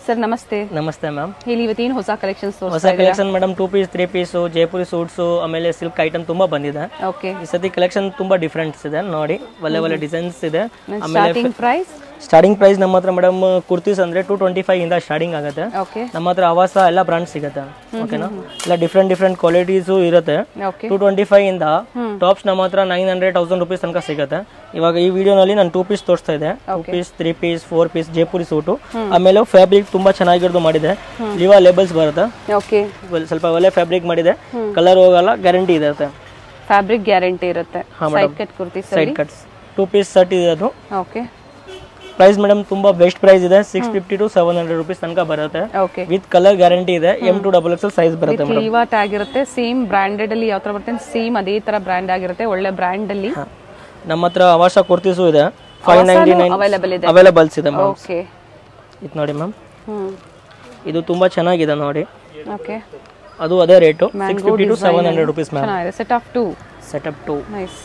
Sir ನಮಸ್ತೆ ನಮಸ್ತೆ ma'am ಹೇಳಿ ಇವತ್ತೇನು ಹೊಸ ಕಲೆಕ್ಷನ್ಸ್ ಹೊಸ collection madam two piece three piece Jaipuri suits ಆಮೇಲೆ ಸಿಲ್ಕ್ ಐಟಮ್ ತುಂಬಾ ಬಂದಿದೆ ಓಕೆ ಈ ಸತಿ ಕಲೆಕ್ಷನ್ ತುಂಬಾ ಡಿಫ್ರೆಂಟ್ಸ್ ಇದೆ ನೋಡಿ ಒಳ್ಳೆ ಒಳ್ಳೆ ಡಿಸೈನ್ಸ್ ಇದೆ ಆಮೇಲೆ ಸ್ಟಾರ್ಟಿಂಗ್ ಪ್ರೈಸ್ ಸ್ಟಾರ್ಟಿಂಗ್ ಪ್ರೈಸ್ ನಮ್ಮ ಹತ್ರ ಮೇಡಮ್ ಕುರ್ತೀಸ್ ಅಂದ್ರೆ ಟೂ ಟ್ವೆಂಟಿ ಫೈವ್ ಇಂದ ಸ್ಟಾರ್ಟಿಂಗ್ ಆಗುತ್ತೆ ಓಕೆ ನಮ್ಮ ಹತ್ರ ಆವಾಸ ಎಲ್ಲ ಬ್ರಾಂಡ್ ಸಿಗುತ್ತೆ ಓಕೆನಾ ಎಲ್ಲ ಡಿಫ್ರೆಂಟ್ ಡಿಫ್ರೆಂಟ್ ಕ್ವಾಲಿಟೀಸು ಇರುತ್ತೆ ಓಕೆ ಟೂ ಟ್ವೆಂಟಿ ಫೈವ್ ಇಂದ ಟಾಪ್ಸ್ ನಮ್ಮ ಹತ್ರ ನೈನ್ ಹಂಡ್ರೆಡ್ ತೌಸಂಡ್ ರುಪೀಸ್ ತನಕ ಸಿಗುತ್ತೆ ಇವಾಗ ಈ ವಿಡಿಯೋನಲ್ಲಿ ನಾನು ಟೂ ಪೀಸ್ ತೋರಿಸ್ತಾ ಇದೆ two piece three piece four piece Jaipuri suit ಆಮೇಲೆ ಫ್ಯಾಬ್ರಿಕ್ ತುಂಬಾ ಚೆನ್ನಾಗಿರೋದು ಮಾಡಿದೆ ಲಿವಾ ಲೇಬಲ್ಸ್ ಬರುತ್ತೆ ಓಕೆ ಒಳ್ಳೆ- ಸ್ವಲ್ಪ ಒಳ್ಳೆ ಫ್ಯಾಬ್ರಿಕ್ ಮಾಡಿದೆ ಕಲರ್ ಹೋಗಲ್ಲ ಗ್ಯಾರಂಟಿ ಇರುತ್ತೆ ಫ್ಯಾಬ್ರಿಕ್ ಗ್ಯಾರಂಟಿ ಇರುತ್ತೆ side cut kurti side cuts two piece set ಇದೆ ಅದು ಓಕೆ ಪ್ರೈಸ್ ಮೇಡಮ್ ತುಂಬಾ ಬೆಸ್ಟ್ ಪ್ರೈಸ್ ಇದೆ six fifty to seven hundred rupees ತನಕ ಬರುತ್ತೆ ಓಕೆ ವಿತ್ ಕಲರ್ ಗ್ಯಾರಂಟಿ ಇದೆ M to double XL size ಬರುತ್ತೆ ಮೇಡಮ್ ಲೀವಾ ಟ್ಯಾಗ್ ಇರುತ್ತೆ ಸೇಮ್ ಬ್ರಾಂಡೆಡ್ ಅಲ್ಲಿ ಯಾವ ತರ ಬರುತ್ತೆ ಸೇಮ್ ಅದೇ ತರ ಬ್ರ್ಯಾಂಡ್ ಆಗಿರುತ್ತೆ ಒಳ್ಳೆ ಬ್ರ್ಯಾಂಡ್ ಅಲ್ಲಿ ನಮ್ಮ ಹತ್ರ ಅವಾಶ ಕುರ್ತೀಸು ಇದೆ ಫೈವ್ ನೈಂಟಿ ನೈನ್ ಅವೈಲೇಬಲ್ ಇದೆ ಅವೈಲೇಬಲ್ಸ್ ಇದೆ ಮ್ಯಾಮ್ ಓಕೆ ಇದು ನೋಡಿ ಮ್ಯಾಮ್ ಹ್ಮ್ ಇದು ತುಂಬಾ ಚೆನ್ನಾಗಿದೆ ನೋಡಿ ಓಕೆ ಅದು ಅದೇ rate six fifty to seven hundred rupees ma'am ಚೆನ್ನಾಗಿದೆ set of two set up to nice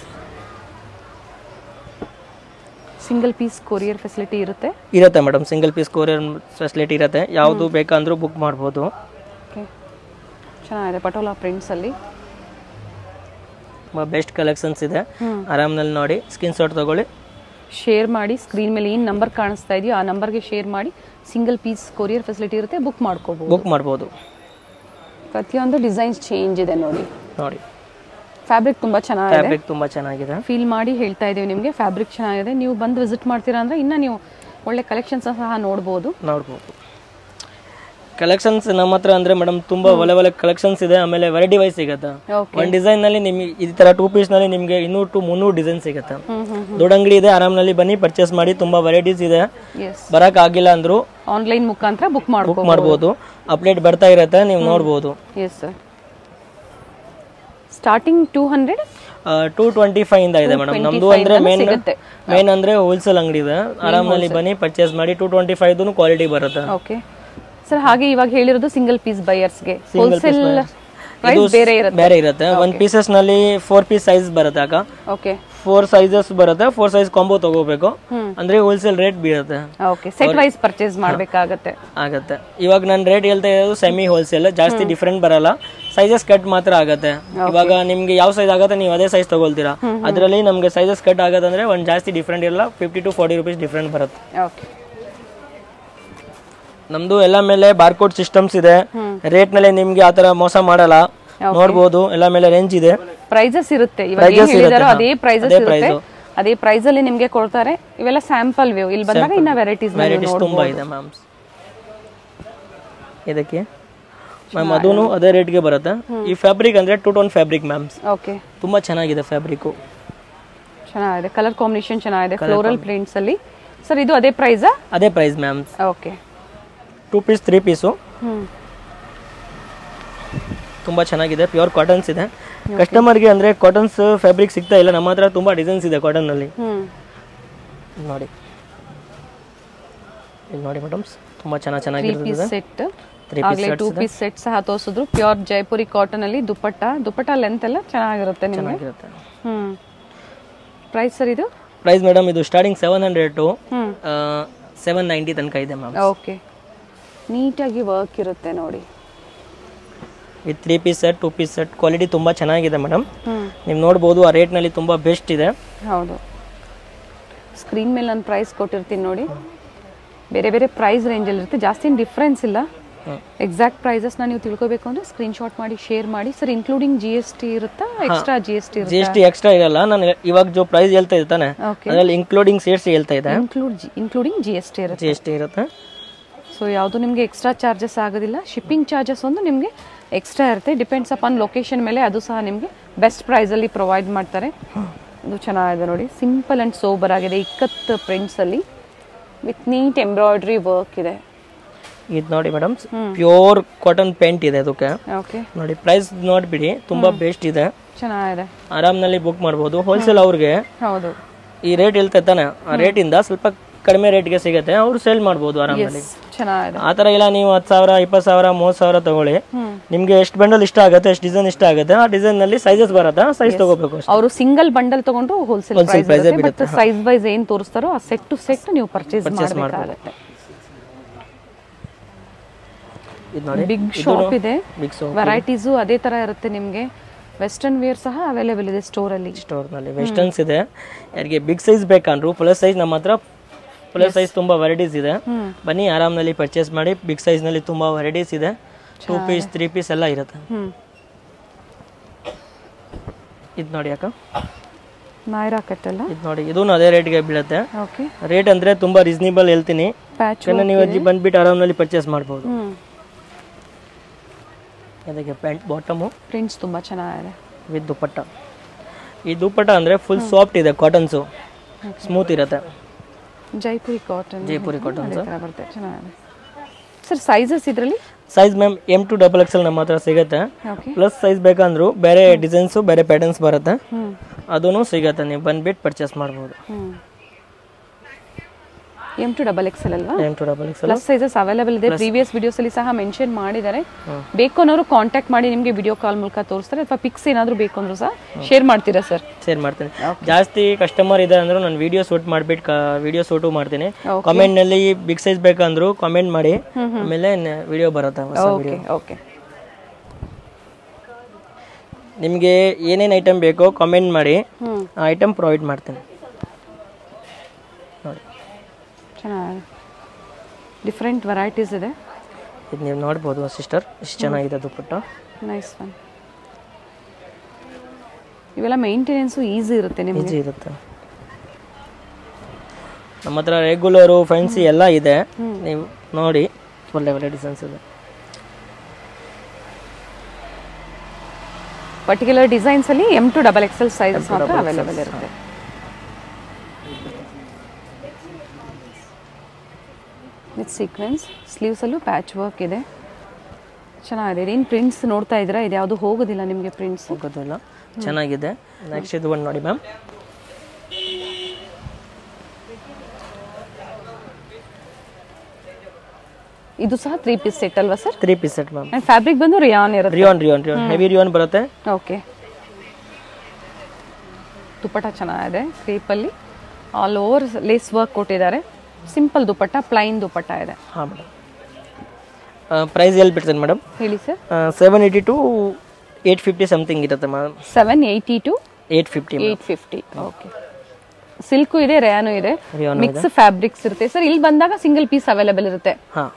single piece courier facility ಇರುತ್ತೆ ಇರುತ್ತೆ madam single piece courier facility ಇರುತ್ತೆ ಯಾವುದು ಬೇಕಂದ್ರೂ ಬುಕ್ ಮಾಡ್ಬೋದು ಓಕೆ ಚೆನ್ನಾಗಿದೆ ಪಟೋಲಾ ಪ್ರಿಂಟ್ಸ್ ಅಲ್ಲಿ ಬೆಸ್ಟ್ ಕಲೆಕ್ಷನ್ಸ್ ಇದೆ ಆರಾಮ್ನಲ್ಲಿ ನೋಡಿ ಸ್ಕ್ರೀನ್ ಶಾಟ್ ತಗೊಳ್ಳಿ ಶೇರ್ ಮಾಡಿ ಸ್ಕ್ರೀನ್ ಮೇಲೆ ಏನು ನಂಬರ್ ಕಾಣಿಸ್ತಾ ಇದೆಯೋ ಆ ನಂಬರ್ಗೆ ಶೇರ್ ಮಾಡಿ ಸಿಂಗಲ್ ಪೀಸ್ ಕೊರಿಯರ್ ಫೆಸಿಲಿಟಿ ಇರುತ್ತೆ ಬುಕ್ ಮಾಡ್ಕೋಬಹುದು ಬುಕ್ ಮಾಡ್ಬೋದು ಪ್ರತಿಯೊಂದು ಡಿಸೈನ್ಸ್ ಚೇಂಜ್ ಇದೆ ನೋಡಿ ನೋಡಿ ಫ್ಯಾಬ್ರಿಕ್ ತುಂಬಾ ಚೆನ್ನಾಗಿದೆ ಫ್ಯಾಬ್ರಿಕ್ ತುಂಬಾ ಚೆನ್ನಾಗಿದೆ ಫೀಲ್ ಮಾಡಿ ಹೇಳ್ತಾ ಇದೀವಿ ನಿಮಗೆ ಫ್ಯಾಬ್ರಿಕ್ ಚೆನ್ನಾಗಿದೆ ನೀವು ಬಂದು ವಿಸಿಟ್ ಮಾಡ್ತೀರಾ ಅಂದ್ರೆ ಇನ್ನ ನೀವು ಒಳ್ಳೆ ಕಲೆಕ್ಷನ್ಸ್ ಸಹ ನೋಡ್ಬೋದು ನೋಡ್ಬೋದು ಕಲೆಕ್ಷನ್ಸ್ ನಮ್ಮ ಹತ್ರ ಅಂದ್ರೆ ಮೇಡಮ್ ತುಂಬಾ ಒಳ್ಳೆ ಒಳ್ಳೆ ಕಲೆಕ್ಷನ್ಸ್ ಇದೆ ಆಮೇಲೆ ವೆರೈಟಿ ವೈಸ್ ಸಿಗುತ್ತೆ ಓಕೆ ಒಂದು ಡಿಸೈನ್ ನಲ್ಲಿ ನಿಮಗೆ ಈ ತರ ಟೂ ಪೀಸ್ ನಲ್ಲಿ ನಿಮಗೆ ಇನ್ನೂರು ಟು ಮುನ್ನೂರು ಡಿಸೈನ್ ಸಿಗುತ್ತೆ ಹ್ಮ್ ಹ್ಮ್ ದೊಡ್ಡ ಅಂಗಡಿ ಇದೆ ಆರಾಮ್ನಲ್ಲಿ ಬನ್ನಿ ಪರ್ಚೇಸ್ ಮಾಡಿ ತುಂಬಾ ವೆರೈಟೀಸ್ ಇದೆ ಎಸ್ ಬರಕ್ ಆಗಿಲ್ಲ ಅಂದ್ರು ಆನ್ಲೈನ್ ಮುಖಾಂತರ ಬುಕ್ ಮಾಡ್ಕೋ ಬುಕ್ ಮಾಡ್ಬೋದು ಅಪ್ಡೇಟ್ ಬರ್ತಾ ಇರುತ್ತೆ ನೀವು ನೋಡ್ಬೋದು yes sir starting two hundred two twenty five ಇಂದ ಇದೆ ಮೇಡಮ್ ನಮ್ದು ಅಂದ್ರೆ ಮೇನ್ ಸಿಗುತ್ತೆ ಮೇನ್ ಅಂದ್ರೆ ಹೋಲ್ಸೇಲ್ ಅಂಗಡಿ ಇದೆ ಆರಾಮ್ನಲ್ಲಿ ಬನ್ನಿ ಪರ್ಚೇಸ್ ಮಾಡಿ ಟೂ ಟ್ವೆಂಟಿ ಫೈವ್ ಕ್ವಾಲಿಟಿ ಬರುತ್ತೆ ಓಕೆ ಸರ್ ಹಾಗೆ ಇವಾಗ ಹೇಳಿರೋದು ಸಿಂಗಲ್ ಪೀಸ್ ಬೈಯರ್ಸ್ಗೆ ಹೋಲ್ಸೇಲ್ ಪ್ರೈಸ್ ಬೇರೆ ಇರುತ್ತೆ ಬೇರೆ ಇರುತ್ತೆ ಒಂದ್ ಪೀಸಸ್ ನಲ್ಲಿ ಫೋರ್ ಪೀಸ್ ಸೈಜ್ ಬರುತ್ತೆ ಅಕ್ಕ ಓಕೆ ಫೋರ್ ಸೈಜಸ್ ಬರುತ್ತೆ ಫೋರ್ ಸೈಜ್ ಕಾಂಬೋ ತಗೋಬೇಕು ಅಂದ್ರೆ ಹೋಲ್ಸೇಲ್ ರೇಟ್ ಬೀಳುತ್ತೆ ಓಕೆ ಸೆಟ್ ವೈಸ್ ಪರ್ಚೇಸ್ ಮಾಡ್ಬೇಕಾಗತ್ತೆ ಆಗತ್ತೆ ಇವಾಗ ನಾನು ರೇಟ್ ಹೇಳ್ತಾ ಇರೋದು ಸೆಮಿ ಹೋಲ್ಸೇಲ್ ಜಾಸ್ತಿ ಡಿಫ್ರೆಂಟ್ ಬರಲ್ಲ ಸೈಜಸ್ ಕಟ್ ಮಾತ್ರ ಆಗತ್ತೆ ಇವಾಗ ನಿಮ್ಗೆ ಯಾವ ಸೈಜ್ ಆಗತ್ತೆ ನೀವು ಅದೇ ಸೈಜ್ ತಗೊಳ್ತೀರಾ ಅದರಲ್ಲಿ ನಮ್ಗೆ ಸೈಜಸ್ ಕಟ್ ಆಗತ್ತಂದ್ರೆ ಒಂದ್ ಜಾಸ್ತಿ ಡಿಫ್ರೆಂಟ್ ಇರಲ್ಲ fifty to forty rupees different ಬರುತ್ತೆ ಓಕೆ ನಮ್ದು ಎಲ್ಲ ಮೇಲೆ ಬಾರ್ಕೋಡ್ ಸಿಸ್ಟಮ್ಸ್ ಇದೆ ರೇಟ್ ನಲ್ಲಿ ನಿಮ್ಗೆ ಆತರ ಮೋಸ ಮಾಡಲ್ಲ ನೋಡ್ಬೋದು ಎಲ್ಲ ಮೇಲೆ ರೇಂಜ್ ಇದೆ ಪ್ರೈಸಸ್ ಇರುತ್ತೆ ಇವಾಗ ಏನ್ ಹೇಳಿದಾರೋ ಅದೇ ಪ್ರೈಸಸ್ ಇರುತ್ತೆ ಅದೇ ಪ್ರೈಸ್ ಅಲ್ಲಿ ನಿಮ್ಗೆ ಕೊಡ್ತಾರೆ ಇವೆಲ್ಲ ಸ್ಯಾಂಪಲ್ ವ್ಯೂ ಇಲ್ಲಿ ಬಂದಾಗ ಇನ್ನ ವೆರೈಟೀಸ್ ವೆರೈಟೀಸ್ ತುಂಬಾ ಇದೆ ಮ್ಯಾಮ್ ಇದಕ್ಕೆ ಮ್ಯಾಮ್ ಅದೂ ಅದೇ ರೇಟ್ಗೆ ಬರುತ್ತೆ ಈ ಫ್ಯಾಬ್ರಿಕ್ ಅಂದ್ರೆ two tone fabric ma'ams okay ತುಂಬಾ ಚೆನ್ನಾಗಿದೆ ಫ್ಯಾಬ್ರಿಕ್ ಚೆನ್ನಾಗಿದೆ ಕಲರ್ ಕಾಂಬಿನೇಷನ್ ಚೆನ್ನಾಗಿದೆ ಫ್ಲೋರಲ್ ಪ್ರಿಂಟ್ಸ್ ಅಲ್ಲಿ ಸರ್ ಇದು ಅದೇ ಪ್ರೈಸಾ ಅದೇ price ma'ams okay two piece three piece hmm ತುಂಬಾ ಚೆನ್ನಾಗಿದೆ ಪ್ಯೂರ್ ಕಾಟನ್ಸ್ ಇದೆ ಕಸ್ಟಮರ್ಗೆ ಅಂದ್ರೆ ಕಾಟನ್ಸ್ ಫ್ಯಾಬ್ರಿಕ್ ಸಿಗ್ತಾ ಇಲ್ಲ ನಮ್ಮ ಹತ್ರ ತುಂಬಾ ಡಿಸೈನ್ಸ್ ಇದೆ ಕಾಟನ್ ನಲ್ಲಿ ಹ್ಮ್ ನೋಡಿ ಇಲ್ಲಿ ನೋಡಿ ಮೇಡಮ್ಸ್ ತುಂಬಾ ಚೆನ್ನಾಗಿ ತ್ರೀ ಚೆನ್ನಾಗಿರ್ತದೆ ಪೀಸ್ ಸೆಟ್ ತ್ರೀ ಆಗ್ಲೇ ಟೂ ಪೀಸ್ ಸೆಟ್ ಸಹ ತೋರಿಸಿದ್ರು ಪ್ಯೂರ್ ಜೈಪುರಿ ಕಾಟನ್ ಅಲ್ಲಿ ದುಪ್ಪಟ್ಟ ದುಪ್ಪಟ್ಟ ಲೆಂತ್ ಎಲ್ಲ ಚೆನ್ನಾಗಿರುತ್ತೆ ನಿಮ್ಗೆ ಚೆನ್ನಾಗಿರುತ್ತೆ ಹ್ಮ್ ಪ್ರೈಸ್ ಸರ್ ಇದು ಪ್ರೈಸ್ ಮೇಡಮ್ ಇದು starting seven hundred to hmm seven ninety ತನಕ ಇದೆ ಮ್ಯಾಮ್ ಓಕೆ ನೀಟಾಗಿ ವರ್ಕ್ ಇರುತ್ತೆ ನೋಡಿ with three piece set two piece set quality ತುಂಬಾ ಚೆನ್ನಾಗಿದೆ ಮೇಡಮ್ ಹ್ಮ್ ನೀವು ನೋಡ್ಬೋದು ಆ ರೇಟ್ನಲ್ಲಿ ತುಂಬಾ ಬೆಸ್ಟ್ ಇದೆ ಹೌದು ಸ್ಕ್ರೀನ್ ಮೇಲೆ ನಾನು ಪ್ರೈಸ್ ಕೊಟ್ಟಿರ್ತೀನಿ ನೋಡಿ ಬೇರೆ ಬೇರೆ ಪ್ರೈಸ್ ರೇಂಜಲ್ಲಿ ಇರುತ್ತೆ ಜಾಸ್ತಿ ಡಿಫ್ರೆನ್ಸ್ ಇಲ್ಲ ಎಕ್ಸಾಕ್ಟ್ ಪ್ರೈಸಸ್ನ ನೀವು ತಿಳ್ಕೊಬೇಕು ಅಂದರೆ ಸ್ಕ್ರೀನ್ಶಾಟ್ ಮಾಡಿ ಶೇರ್ ಮಾಡಿ sir including G S T ಇರುತ್ತಾ extra G S T G ಇರುತ್ತೆ ಎಸ್ ಟಿ ಎಕ್ಸ್ಟ್ರಾ ಇರಲ್ಲ ನಾನು ಇವಾಗ ಜೋ ಪ್ರೈಸ್ ಹೇಳ್ತಾ ಇದ್ದಾನೆ ಓಕೆ ಅದರಲ್ಲಿ ಇನ್ಕ್ಲೂಡಿಂಗ್ ಸೇರ್ಸ್ ಹೇಳ್ತಾ ಇದೆ include including G S T ಇರುತ್ತೆ ಜಿ ಎಸ್ ಟಿ ಇರುತ್ತೆ ಸೊ ಯಾವುದು ನಿಮಗೆ ಎಕ್ಸ್ಟ್ರಾ ಚಾರ್ಜಸ್ ಆಗೋದಿಲ್ಲ ಶಿಪ್ಪಿಂಗ್ ಚಾರ್ಜಸ್ ಒಂದು ನಿಮಗೆ ಎಕ್ಸ್ಟ್ರಾ ಇರುತ್ತೆ ಡಿಪೆಂಡ್ಸ್ ಅಪಾನ್ ಲೊಕೇಶನ್ ಮೇಲೆ ಅದು ಸಹ ನಿಮಗೆ ಬೆಸ್ಟ್ ಪ್ರೈಸಲ್ಲಿ ಪ್ರೊವೈಡ್ ಮಾಡ್ತಾರೆ ಇದು ಚೆನ್ನಾಗಿದೆ ನೋಡಿ ಸಿಂಪಲ್ ಆ್ಯಂಡ್ ಸೋಬರ್ ಆಗಿದೆ ಇಕ್ಕತ್ ಪ್ರಿಂಟ್ಸಲ್ಲಿ ವಿತ್ ನೀಟ್ ಎಂಬ್ರಾಯ್ಡ್ರಿ ವರ್ಕ್ ಇದೆ ಇದು ನೋಡಿ ಮೇಡಮ್ ಪ್ಯೂರ್ ಕಾಟನ್ ಪೇಂಟ್ ಇದೆ ಅದಕ್ಕೆ ಓಕೆ ನೋಡಿ ಪ್ರೈಸ್ ನೋಡ್ಬಿಡಿ ತುಂಬಾ ಬೆಸ್ಟ್ ಇದೆ ಚೆನ್ನಾಗಿದೆ ಆರಾಮ್ನಲ್ಲಿ ಬುಕ್ ಮಾಡ್ಬೋದು ಹೋಲ್ಸೇಲ್ ಅವ್ರಿಗೆ ಹೌದು ಈ ರೇಟ್ ಹೇಳ್ತಾ ಇರ್ತಾನೆ ಆ ರೇಟಿಂದ ಸ್ವಲ್ಪ ಕಡಿಮೆ ರೇಟ್ಗೆ ಸಿಗುತ್ತೆ ಅವ್ರು ಸೇಲ್ ಮಾಡ್ಬೋದು ಆರಾಮಲ್ಲಿ ಚೆನ್ನಾಗಿದೆ ಆ ಥರ ಇಲ್ಲ ನೀವು ಹತ್ತು ಸಾವಿರ ಇಪ್ಪತ್ತು ಸಾವಿರ ಮೂವತ್ತು ಸಾವಿರ ತಗೊಳ್ಳಿ ನಿಮ್ಗೆ ಎಷ್ಟು ಬಂಡಲ್ ಇಷ್ಟ ಆಗುತ್ತೆ ಎಷ್ಟು ಡಿಸೈನ್ ಇಷ್ಟ ಆಗುತ್ತೆ ಆ ಡಿಸೈನ್ ನಲ್ಲಿ ಸೈಜಸ್ ಬರುತ್ತೆ ಸೈಜ್ ತಗೋಬೇಕು ಅಷ್ಟೇ ಅವರು ಸಿಂಗಲ್ ಬಂಡಲ್ ತಗೊಂಡು wholesale Wholesale price price but size wise ಏನ್ ತೋರಿಸ್ತಾರೋ ಆ ಸೆಟ್ ಟು ಸೆಟ್ ನೀವು ಪರ್ಚೇಸ್ ಮಾಡಬೇಕಾಗುತ್ತೆ ಇದು ನೋಡಿ ಬಿಗ್ ಶಾಪ್ ಇದೆ ಬಿಗ್ ಸೋ ವೆರೈಟೀಸು ಅದೇ ತರ ಇರುತ್ತೆ ನಿಮಗೆ ವೆಸ್ಟರ್ನ್ ವೇರ್ ಸಹ ಅವೈಲೇಬಲ್ ಇದೆ ಸ್ಟೋರಲ್ಲಿ ಸ್ಟೋರ್ನಲ್ಲಿ ವೆಸ್ಟರ್ನ್ಸ್ ಇದೆ ಯಾರಿಗೆ ಬಿಗ್ ಸೈಜ್ ಬೇಕಂದ್ರು ಪ್ಲಸ್ ಸೈಜ್ ನಮ್ಮ ಹತ್ರ ಪ್ಲಸ್ ಸೈಜ್ ತುಂಬ ವೆರೈಟೀಸ್ ಇದೆ ಬನ್ನಿ ಆರಾಮ್ನಲ್ಲಿ ಪರ್ಚೇಸ್ ಮಾಡಿ ಬಿಗ್ ಸೈಜ್ನಲ್ಲಿ ತುಂಬ ವೆರೈಟೀಸ್ ಇದೆ ಟೂ ಪೀಸ್ ತ್ರೀ ಪೀಸ್ ಎಲ್ಲ ಇರುತ್ತೆ ಹ್ಮ್ ಇದು ನೋಡಿ ಅಕ್ಕ ನಾಯ್ರಾ ಕಟ್ಟಲ್ಲ ಇದು ನೋಡಿ ಇದೂ ಅದೇ ರೇಟ್ಗೆ ಬೀಳುತ್ತೆ ಓಕೆ ರೇಟ್ ಅಂದರೆ ತುಂಬ ರೀಸನೇಬಲ್ ಹೇಳ್ತೀನಿ ಪ್ಯಾಚ್ ಯಾಕಂದ್ರೆ ನೀವು ಅಲ್ಲಿ ಬಂದ್ಬಿಟ್ಟು ಆರಾಮ್ನಲ್ಲಿ ಪರ್ಚೇಸ್ ಮಾಡ್ಬೋದು ಹ್ಮ್ ಅದಕ್ಕೆ ಪ್ಯಾಂಟ್ ಬಾಟಮು ಪ್ರಿಂಟ್ಸ್ ತುಂಬಾ ಚೆನ್ನಾಗಿದೆ ವಿತ್ ದುಪ್ಪಟ್ಟ ಈ ದುಪ್ಪಟ್ಟ ಅಂದರೆ ಫುಲ್ ಸಾಫ್ಟ್ ಇದೆ ಕಾಟನ್ಸು ಸ್ಮೂತ್ ಇರುತ್ತೆ ಜೈಪುರಿ ಕಾಟನ್ ಜೈಪುರಿ ಕಾಟನ್ಸ್ ಬರುತ್ತೆ ಚೆನ್ನಾಗಿದೆ ಸರ್ ಸೈಜಸ್ ಇದರಲ್ಲಿ size ma'am M to double XL ನಮ್ಮ ಹತ್ರ ಸಿಗುತ್ತೆ ಓಕೆ ಪ್ಲಸ್ ಸೈಜ್ ಬೇಕಂದ್ರು ಬೇರೆ ಡಿಸೈನ್ಸು ಬೇರೆ ಪ್ಯಾಟರ್ನ್ಸ್ ಬರುತ್ತೆ ಹ್ಮ್ ಅದೂ ಸಿಗುತ್ತೆ ನೀವು ಬಂದ್ಬಿಟ್ಟು ಪರ್ಚೇಸ್ ಮಾಡ್ಬೋದು hmm M to double XL ಅಲ್ವಾ M to double XL plus sizes available ಇದೆ ಪ್ರೀವಿಯಸ್ ವಿಡಿಯೋಸ್ ಅಲ್ಲಿ ಸಹ ಮೆನ್ಷನ್ ಮಾಡಿದ್ದಾರೆ ಬೇಕು ಅನ್ನೋರು ಕಾಂಟ್ಯಾಕ್ಟ್ ಮಾಡಿ ನಿಮಗೆ ವಿಡಿಯೋ ಕಾಲ್ ಮೂಲಕ ತೋರಿಸ್ತಾರೆ ಅಥವಾ ಪಿಕ್ಸ್ ಏನಾದರೂ ಬೇಕು ಅಂದ್ರೂ ಸಹ ಶೇರ್ ಮಾಡ್ತೀರಾ ಸರ್ ಶೇರ್ ಮಾಡ್ತೀನಿ ಜಾಸ್ತಿ ಕಸ್ಟಮರ್ ಇದೆ ಅಂದ್ರೆ ನಾನು ವಿಡಿಯೋ ಶೂಟ್ ಮಾಡ್ಬಿಟ್ಟು ವಿಡಿಯೋ ಶೂಟು ಮಾಡ್ತೀನಿ Okay. ಕಾಮೆಂಟ್ ನಲ್ಲಿ ಬಿಗ್ ಸೈಜ್ ಬೇಕಂದ್ರು ಕಾಮೆಂಟ್ ಮಾಡಿ ಆಮೇಲೆ ವಿಡಿಯೋ ಬರುತ್ತೆ ಹೊಸ ಓಕೆ ವಿಡಿಯೋ ಓಕೆ ನಿಮಗೆ ಏನೇನು ಐಟಮ್ ಬೇಕೋ ಕಾಮೆಂಟ್ ಮಾಡಿ ಹ್ಮ್ ಆ ಐಟಮ್ ಪ್ರೊವೈಡ್ ಮಾಡ್ತೀನಿ ನೋಡಿ ಚೆನ್ನಾಗಿದೆ ಡಿಫ್ರೆಂಟ್ ವೆರೈಟೀಸ್ ಇದೆ ಇದು ನೀವು ನೋಡ್ಬೋದು ಸಿಸ್ಟರ್ ಇಷ್ಟು ಚೆನ್ನಾಗಿದೆ ದುಪ್ಪಟ್ಟ ನೈಸ್ ಒನ್ ಇವೆಲ್ಲ ಮೇಂಟೆನೆನ್ಸು ಈಸಿ ಇರುತ್ತೆ ನಿಮಗೆ ಈಜಿ ಇರುತ್ತೆ ನಮ್ಮ ಹತ್ರ ರೆಗ್ಯುಲರು ಫ್ಯಾನ್ಸಿ ಎಲ್ಲ ಇದೆ ನೀವು ನೋಡಿ ಒಳ್ಳೆ ಒಳ್ಳೆ ಡಿಸೈನ್ಸ್ ಇದೆ ಪರ್ಟಿಕ್ಯುಲರ್ ಡಿಸೈನ್ಸ್ ಅಲ್ಲಿ M to double XL sizes ಮಾತ್ರ ಅವೈಲೇಬಲ್ ಇರುತ್ತೆ ವಿತ್ ಸೀಕ್ವೆನ್ಸ್ ಸ್ಲೀವ್ಸ್ ಅಲ್ಲೂ ಪ್ಯಾಚ್ ವರ್ಕ್ ಇದೆ ಚೆನ್ನಾಗಿದೆ ಇದೇನು ಪ್ರಿಂಟ್ಸ್ ನೋಡ್ತಾ ಇದ್ದೀರಾ ಇದು ಯಾವುದು ಹೋಗೋದಿಲ್ಲ ನಿಮಗೆ ಪ್ರಿಂಟ್ಸ್ ಹೋಗೋದಿಲ್ಲ ಚೆನ್ನಾಗಿದೆ ನೆಕ್ಸ್ಟ್ ಇದು ಒಂದು ನೋಡಿ ಮ್ಯಾಮ್ ಇದು ಸಹ ತ್ರೀ ಪೀಸ್ ಸೆಟ್ ಅಲ್ವಾ sir three piece set ma'am and fabric ಬಂದು ರಿಯಾನ್ ಇರುತ್ತೆ rayon rayon rayon heavy rayon ಬರುತ್ತೆ ಓಕೆ ದುಪ್ಪಟ್ಟ ಚೆನ್ನಾಗಿದೆ ಕ್ರೇಪಲ್ಲಿ ಆಲ್ ಓವರ್ ಲೇಸ್ ವರ್ಕ್ ಕೊಟ್ಟಿದ್ದಾರೆ ಸಿಂಪಲ್ ದುಪ್ಪಟ್ಟ ಪ್ಲೈನ್ ದುಪ್ಪಟ್ಟ ಇದೆ ಹಾಂ ಮೇಡಮ್ ಪ್ರೈಸ್ ಎಲ್ಲಿ ಬಿಡ್ತೇನೆ ಮೇಡಮ್ ಹೇಳಿ sir seven eighty to eight fifty something ಇರುತ್ತೆ ma'am seven eighty to eight fifty eight fifty okay silk ಇದೆ ರೇಯಾನು ಇದೆ ರಿಯಾನು ಮಿಕ್ಸ್ ಫ್ಯಾಬ್ರಿಕ್ಸ್ ಇರುತ್ತೆ ಸರ್ ಇಲ್ಲಿ ಬಂದಾಗ ಸಿಂಗಲ್ ಪೀಸ್ ಅವೈಲೇಬಲ್ ಇರುತ್ತೆ ಹಾಂ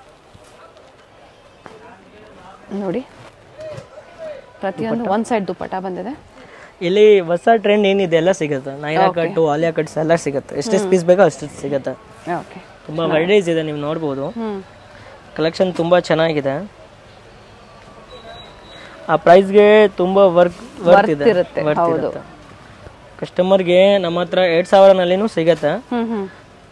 ನೋಡಿ ಪ್ರತಿಯೊಂದು ಒನ್ ಸೈಡ್ ದುಪ್ಪಟ್ಟ ಬಂದಿದೆ ಇಲ್ಲಿ ಹೊಸ ಟ್ರೆಂಡ್ ಏನಿದೆ ಎಲ್ಲ ಸಿಗುತ್ತೆ ನೈರಾ ಕಟ್ಟು ಆಲಿಯಾ ಕಟ್ಸ್ ಎಲ್ಲ ಸಿಗುತ್ತೆ ಎಷ್ಟೆಷ್ಟು ಪೀಸ್ ಬೇಕೋ ಅಷ್ಟು ಸಿಗುತ್ತೆ ಓಕೆ ತುಂಬ ವೆರೈಟೀಸ್ ಇದೆ ನೀವು ನೋಡ್ಬೋದು ಹ್ಮ್ ಕಲೆಕ್ಷನ್ ತುಂಬ ಚೆನ್ನಾಗಿದೆ ಆ ಪ್ರೈಸ್ಗೆ ತುಂಬ ವರ್ಕ್ ವರ್ತ್ ಇದೆ ಇರುತ್ತೆ, ವರ್ತ್ ಹೌದು. ಇರುತ್ತೆ ಕಸ್ಟಮರ್ಗೆ ನಮ್ಮ ಹತ್ರ ಎರಡು ಸಾವಿರನಲ್ಲಿನೂ ಸಿಗತ್ತೆ ಹ್ಮ್ ಹ್ಮ್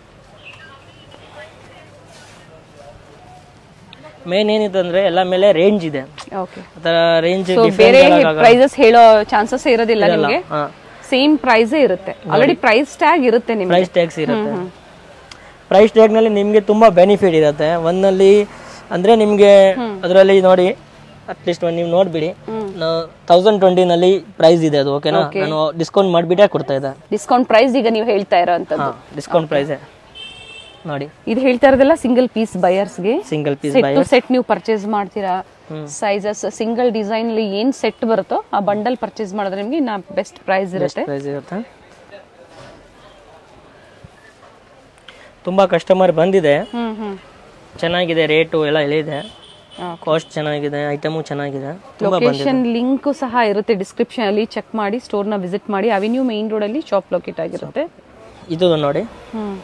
ಮೇನ್ ಏನಿದೆ ಅಂದ್ರೆ ಎಲ್ಲ ಮೇಲೆ ರೇಂಜ್ ಇದೆ ಓಕೆ ಆ ಥರ ರೇಂಜ್ ಸೊ ಬೇರೆ ಪ್ರೈಸಸ್ ಹೇಳೋ ಚಾನ್ಸಸ್ ಇರೋದಿಲ್ಲ ನಿಮಗೆ ಹಾಂ ಸೇಮ್ ಪ್ರೈಸೇ ಇರುತ್ತೆ ಆಲ್ರೆಡಿ ಪ್ರೈಸ್ ಟ್ಯಾಗ್ ಇರುತ್ತೆ ನಿಮ್ಗೆ ಪ್ರೈಸ್ ಟ್ಯಾಕ್ಸ್ ಇರುತ್ತೆ ಪ್ರೈಸ್ ಟ್ಯಾಗ್ನಲ್ಲಿ ನಿಮಗೆ ತುಂಬ ಬೆನಿಫಿಟ್ ಇರುತ್ತೆ ಒಂದಲ್ಲಿ ಅಂದರೆ ನಿಮಗೆ ಅದರಲ್ಲಿ ನೋಡಿ ಅಟ್ಲೀಸ್ಟ್ ಒಂದು ನೀವು ನೋಡ್ಬಿಡಿ ತೌಸಂಡ್ ಟ್ವೆಂಟಿನಲ್ಲಿ ಪ್ರೈಸ್ ಇದೆ ಅದು ಓಕೆನಾ ನಾನು ಡಿಸ್ಕೌಂಟ್ ಮಾಡಿಬಿಟ್ಟೆ ಕೊಡ್ತಾ ಇದ್ದೆ ಡಿಸ್ಕೌಂಟ್ ಪ್ರೈಸ್ ಈಗ ನೀವು ಹೇಳ್ತಾ ಇರೋಂಥದ್ದು ಹಾಂ ಡಿಸ್ಕೌಂಟ್ ಪ್ರೈಸೇ ನೋಡಿ ಇದು ಹೇಳ್ತಾ ಇರೋದೆಲ್ಲ ಸಿಂಗಲ್ ಪೀಸ್ ಬಯರ್ಸ್ಗೆ single piece set to set ನೀವು ಪರ್ಚೇಸ್ ಮಾಡ್ತೀರಾ ಸೈಜಸ್ ಸಿಂಗಲ್ ಡಿಸೈನ್ ಅಲ್ಲಿ ಏನ್ ಸೆಟ್ ಬರುತ್ತೋ ಆ ಬಂಡಲ್ ಪರ್ಚೇಸ್ ಮಾಡಿದ್ರೆ ನಿಮಗೆ ನಾ ಬೆಸ್ಟ್ ಪ್ರೈಸ್ ಇರುತ್ತೆ ಪ್ರೈಸ್ ಇರುತ್ತೆ ತುಂಬ ಕಸ್ಟಮರ್ ಬಂದಿದೆ ಹ್ಮ್ ಹ್ಮ್ ಚೆನ್ನಾಗಿದೆ ರೇಟು ಎಲ್ಲ ಎಲ್ಲಿದೆ ಕಾಸ್ಟ್ ಚೆನ್ನಾಗಿದೆ ಐಟಮು ಚೆನ್ನಾಗಿದೆ ತುಂಬ ಲೊಕೇಶನ್ ಲಿಂಕ್ ಸಹ ಇರುತ್ತೆ ಡಿಸ್ಕ್ರಿಪ್ಷನ್ ಅಲ್ಲಿ ಚೆಕ್ ಮಾಡಿ ಸ್ಟೋರ್ ನ ವಿಸಿಟ್ ಮಾಡಿ ಅವೆನ್ಯೂ ಮೇನ್ ರೋಡ್ ಅಲ್ಲಿ ಶಾಪ್ ಲೊಕೇಟ್ ಆಗಿರುತ್ತೆ ಇದು ನೋಡಿ ಹ್ಮ್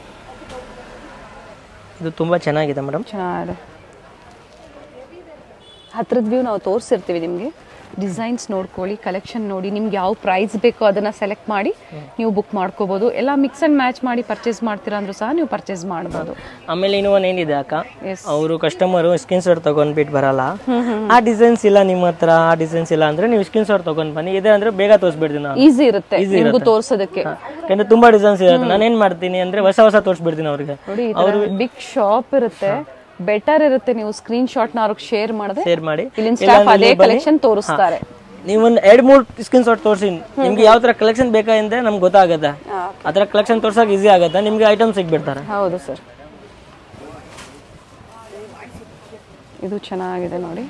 ಇದು ತುಂಬ ಚೆನ್ನಾಗಿದೆ ಮೇಡಮ್ ಚೆನ್ನಾಗಿದೆ ಹತ್ರದ ವ್ಯೂ ನಾವು ತೋರಿಸಿರ್ತೀವಿ ನಿಮಗೆ ಡಿಸೈನ್ಸ್ ನೋಡ್ಕೊಳ್ಳಿ ಕಲೆಕ್ಷನ್ ನೋಡಿ ನಿಮ್ಗೆ ಯಾವ ಪ್ರೈಸ್ ಬೇಕೋ ಅದನ್ನ ಸೆಲೆಕ್ಟ್ ಮಾಡಿ ನೀವು ಬುಕ್ ಮಾಡ್ಕೋಬಹುದು ಎಲ್ಲ ಮಿಕ್ಸ್ ಅಂಡ್ ಮ್ಯಾಚ್ ಮಾಡಿ ಪರ್ಚೇಸ್ ಮಾಡ್ತೀರಾ ಅಂದ್ರೂ ಸಹ ನೀವು ಪರ್ಚೇಸ್ ಮಾಡ್ಬೋದು ಆಮೇಲೆ ಇನ್ನೂ ಒಂದು ಏನಿದೆ ಅಕ್ಕ Yes. ಅವರು ಕಸ್ಟಮರು ಸ್ಕ್ರೀನ್ ಶಾಟ್ ತಗೊಂಡ್ಬಿಟ್ಟು ಬರಲ್ಲ ಆ ಡಿಸೈನ್ಸ್ ಇಲ್ಲ ನಿಮ್ಮ ಹತ್ರ ಆ ಡಿಸೈನ್ಸ್ ಇಲ್ಲ ಅಂದ್ರೆ ನೀವು ಸ್ಕ್ರೀನ್ ಶಾಟ್ ತಗೊಂಡ್ ಬನ್ನಿ ಇದೆ ಅಂದ್ರೆ ಬೇಗ ತೋರಿಸ್ಬಿಡ್ತೀನಿ ನಾನು ಈಸಿ ಇರುತ್ತೆ ನಿಮಗೂ ತೋರ್ಸೋದಕ್ಕೆ ಯಾಕಂದ್ರೆ ತುಂಬಾ ಡಿಸೈನ್ಸ್ ಇರುತ್ತೆ ನಾನು ಏನ್ ಮಾಡ್ತೀನಿ ಅಂದ್ರೆ ಹೊಸ ಹೊಸ ತೋರಿಸ್ಬಿಡ್ತೀನಿ ಅವ್ರಿಗೆ ನೋಡಿ ಬಿಗ್ ಶಾಪ್ ಇರುತ್ತೆ ಬೆಟರ್ ಇರುತ್ತೆ ನೀವು ಸ್ಕ್ರೀನ್ ಶಾಟ್ ನ ಅವ್ರಿಗೆ ಶೇರ್ ಮಾಡಿದ್ರೆ ಶೇರ್ ಮಾಡಿ ಇಲ್ಲಿನ ಸ್ಟಾಫ್ ಅದೇ ಕಲೆಕ್ಷನ್ ತೋರಿಸ್ತಾರೆ ನೀವು ಒಂದು ಎರಡು ಮೂರು ಸ್ಕ್ರೀನ್ ಶಾಟ್ ತೋರಿಸಿ ನಿಮ್ಗೆ ಯಾವ ತರ ಕಲೆಕ್ಷನ್ ಬೇಕಾದ್ರೆ ನಮ್ಗೆ ಗೊತ್ತಾಗುತ್ತೆ ಆ ಥರ ಕಲೆಕ್ಷನ್ ತೋರ್ಸಕ್ ಈಸಿ ಆಗುತ್ತೆ ನಿಮ್ಗೆ ಐಟಮ್ ಸಿಗ್ಬಿಡ್ತಾರೆ ಹೌದು ಸರ್ ಇದು ಚೆನ್ನಾಗಿದೆ ನೋಡಿ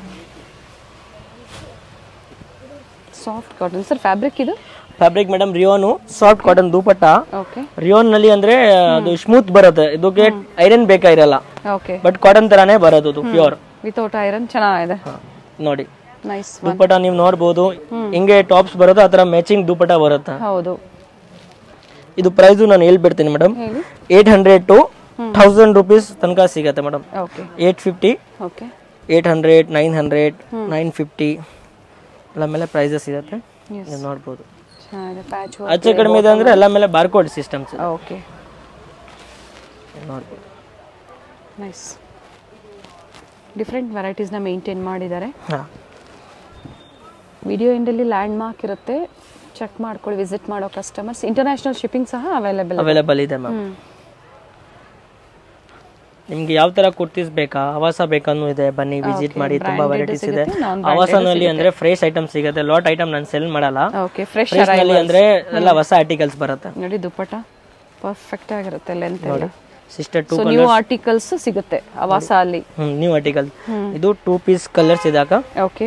ಸಾಫ್ಟ್ ಕಾಟನ್ ಸರ್ ಫ್ಯಾಬ್ರಿಕ್ ಇದು fabric madam rayon soft cotton dupatta okay rayon ನಲ್ಲಿ ಅಂದ್ರೆ ಅದು ಸ್ಮೂತ್ ಬರುತ್ತೆ ಇದಕ್ಕೆ ಐರನ್ ಬೇಕಾಗಿರಲ್ಲ ಓಕೆ ಬಟ್ ಕಾಟನ್ ತರಾನೇ ಬರೋದು ಅದು ಪ್ಯೂರ್ ವಿತೌಟ್ ಐರನ್ ಚೆನ್ನಾಗಿದೆ ನೋಡಿ ನೈಸ್ ದುಪಟ್ಟ ನೀವು ನೋಡ್ಬೋದು ಹಿಂಗೆ ಟಾಪ್ಸ್ ಬರುತ್ತೆ ಆ ತರ ಮ್ಯಾಚಿಂಗ್ ದುಪಟ್ಟ ಬರುತ್ತೆ ಹೌದು ಇದು ಪ್ರೈಸು ನಾನು ಹೇಳ್ಬಿಡ್ತೀನಿ ಮೇಡಮ್ ಹೇಳಿ eight hundred to thousand rupees ತನಕ ಸಿಗತ್ತೆ madam okay eight fifty okay eight hundred nine hundred nine fifty ಎಲ್ಲ ಮೇಲೆ ಪ್ರೈಸಸ್ ಇರುತ್ತೆ Yes. ನೀವು ನೋಡ್ಬೋದು ಚೆನ್ನಾಗಿದೆ ಪ್ಯಾಚ್ ಆಚೆ ಕಡಿಮೆ ಇದೆ ಅಂದ್ರೆ ಎಲ್ಲ ಮೇಲೆ ಬಾರ್ಕೋಡ್ ಸಿಸ್ಟಮ್ಸ್ ಓಕೆ ನೋಡ್ಬೋದು ನೈಸ್ ಡಿಫ್ರೆಂಟ್ ವೆರೈಟೀಸ್ನ ಮೇಂಟೈನ್ ಮಾಡಿದ್ದಾರೆ ಹಾಂ ವಿಡಿಯೋ ಎಂಡಲ್ಲಿ ಲ್ಯಾಂಡ್ ಮಾರ್ಕ್ ಇರುತ್ತೆ ಚೆಕ್ ಮಾಡ್ಕೊಳ್ಳಿ ವಿಸಿಟ್ ಮಾಡೋ ಕಸ್ಟಮರ್ಸ್ ಇಂಟರ್ನ್ಯಾಷನಲ್ ಶಿಪ್ಪಿಂಗ್ ಸಹ ಅವೈಲೇಬಲ್ ಅವೈಲೇಬಲ್ ಇದೆ ಮ್ಯಾಮ್ ನಿಮ್ಗೆ ಯಾವ ತರ ಕುರ್ತೀಸ್ ಬೇಕಾ ಆವಾಸ ಬೇಕನ್ನೂ ಇದೆ ಬನ್ನಿ ವಿಸಿಟ್ ಮಾಡಿ ತುಂಬಾ ವೆರೈಟೀಸ್ ಇದೆ ಆವಾಸನಲ್ಲಿ ಅಂದ್ರೆ ಫ್ರೆಶ್ ಐಟಮ್ ಸಿಗುತ್ತೆ ಲಾಟ್ ಐಟಮ್ ನಾನು ಸೆಲ್ ಮಾಡಲ್ಲ ಓಕೆ ಫ್ರೆಶ್ ಫ್ರೆಶ್ ನಲ್ಲಿ ಅಂದ್ರೆ ಎಲ್ಲ ಹೊಸ ಆರ್ಟಿಕಲ್ಸ್ ಬರುತ್ತೆ ನೋಡಿ ದುಪ್ಪಟ ಪರ್ಫೆಕ್ಟ್ ಆಗಿರುತ್ತೆ ಲೆಂತ್ ಎಲ್ಲ sister too so new articles ಸಿಗುತ್ತೆ ಆವಾಸ ಅಲ್ಲಿ ಹ್ಮ್ ನ್ಯೂ ಆರ್ಟಿಕಲ್ ಇದು ಟೂ ಪೀಸ್ ಕಲರ್ಸ್ ಇದಾಕ ಓಕೆ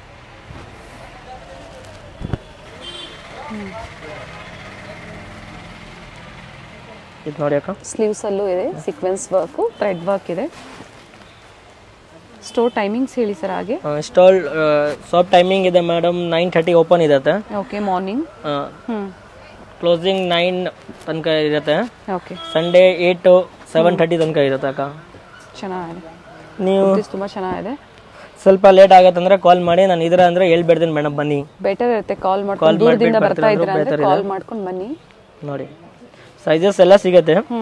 ಇದು ನೋಡಿ ಅಕ್ಕ ಸ್ಲೀವ್ಸ್ ಅಲ್ಲೂ ಇದೆ ಸೀಕ್ವೆನ್ಸ್ ವರ್ಕ್ ಥ್ರೆಡ್ ವರ್ಕ್ ಇದೆ ಸ್ಟೋರ್ ಟೈಮಿಂಗ್ಸ್ ಹೇಳಿ ಸರ್ ಹಾಗೆ ಸ್ಟಾಲ್ ಶಾಪ್ ಟೈಮಿಂಗ್ ಇದೆ ಮೇಡಮ್ ನೈನ್ ಥರ್ಟಿ ಓಪನ್ ಇರುತ್ತೆ ಓಕೆ ಮಾರ್ನಿಂಗ್ ಹ್ಞೂ ಕ್ಲೋಸಿಂಗ್ ನೈನ್ ತನಕ ಇರುತ್ತೆ okay Sunday at seven thirty ತನಕ ಇರುತ್ತೆ ಅಕ್ಕ ಚೆನ್ನಾಗಿದೆ ನೀವು ಕುರ್ತೀಸ್ ತುಂಬ ಚೆನ್ನಾಗಿದೆ ಸ್ವಲ್ಪ ಲೇಟ್ ಆಗತ್ತಂದ್ರೆ ಕಾಲ್ ಮಾಡಿ ನಾನು ಇದರ ಅಂದ್ರೆ ಹೇಳ್ಬಿಡ್ತೀನಿ ಮೇಡಮ್ ಬನ್ನಿ ಬೆಟರ್ ಇರುತ್ತೆ ಕಾಲ್ ಮಾಡ್ಕೊಂಡು ದೂರದಿಂದ ಬರ್ತಾ ಇದ್ರೆ ಅಂದ್ರೆ ಕಾಲ್ ಮಾಡ್ಕೊಂಡು ಬನ್ನಿ ನೋಡಿ ಸೈಜಸ್ ಎಲ್ಲ ಸಿಗತ್ತೆ ಹ್ಞೂ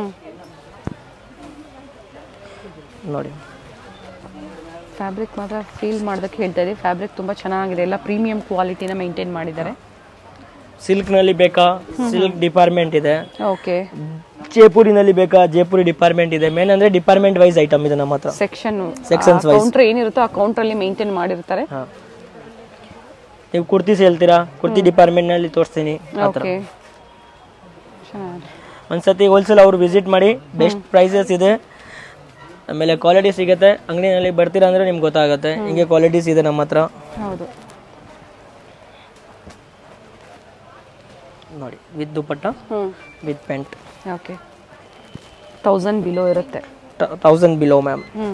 ನೋಡಿ ಫ್ಯಾಬ್ರಿಕ್ ಮಾತ್ರ ಫೀಲ್ ಮಾಡೋದಕ್ಕೆ ಹೇಳ್ತಾ ಇದ್ದೀವಿ ಫ್ಯಾಬ್ರಿಕ್ ತುಂಬ ಚೆನ್ನಾಗಿದೆ ಎಲ್ಲ ಪ್ರೀಮಿಯಂ ಕ್ವಾಲಿಟಿನ ಮೇಂಟೈನ್ ಮಾಡಿದ್ದಾರೆ ಸಿಲ್ಕ್ ನಲ್ಲಿ ಬೇಕಾ ಸಿಲ್ಕ್ ಡಿಪಾರ್ಟ್ಮೆಂಟ್ ಇದೆ ಓಕೆ ಜೈಪುರಿನಲ್ಲಿ ಬೇಕಾ ಜೈಪುರಿ ಡಿಪಾರ್ಟ್ಮೆಂಟ್ ಇದೆ ಮೇನ್ ಅಂದ್ರೆ ಡಿಪಾರ್ಟ್ಮೆಂಟ್ ವೈಸ್ ಐಟಮ್ ಇದೆ ನಮ್ಮ ಹತ್ರ ಸೆಕ್ಷನ್ Sections wise. ಕೌಂಟರ್ ಏನಿರುತ್ತೋ ಆ ಕೌಂಟ್ರಲ್ಲಿ ಮೇಂಟೈನ್ ಮಾಡಿರ್ತಾರೆ ಹಾ. ನೀವು ಕುರ್ತೀಸ್ ಹೇಳ್ತೀರಾ ಕುರ್ತಿ ಡಿಪಾರ್ಟ್ಮೆಂಟ್ ನಲ್ಲಿ ತೋರಿಸ್ತೀನಿ ಆ ಥರ ಓಕೆ ಚೆನ್ನಾಗಿದೆ ಒಂದ್ಸತಿ ಹೋಲ್ಸೇಲ್ ಅವ್ರು ವಿಸಿಟ್ ಮಾಡಿ ಬೆಸ್ಟ್ ಪ್ರೈಸಸ್ ಇದೆ ಆಮೇಲೆ ಕ್ವಾಲಿಟಿ ಸಿಗುತ್ತೆ ಅಂಗಡಿನಲ್ಲಿ ಬರ್ತೀರಾ ಅಂದ್ರೆ ನಿಮ್ಗೆ ಗೊತ್ತಾಗುತ್ತೆ ಹಿಂಗೆ ಕ್ವಾಲಿಟೀಸ್ ಇದೆ ನಮ್ಮ ಹತ್ರ ಹೌದು ನೋಡಿ ವಿತ್ ದುಪಟ್ಟ ಹ್ಞೂ with pant okay thousand below ಇರುತ್ತೆ ತೌಸಂಡ್ ಬಿಲೋ ಮ್ಯಾಮ್ ಹ್ಞೂ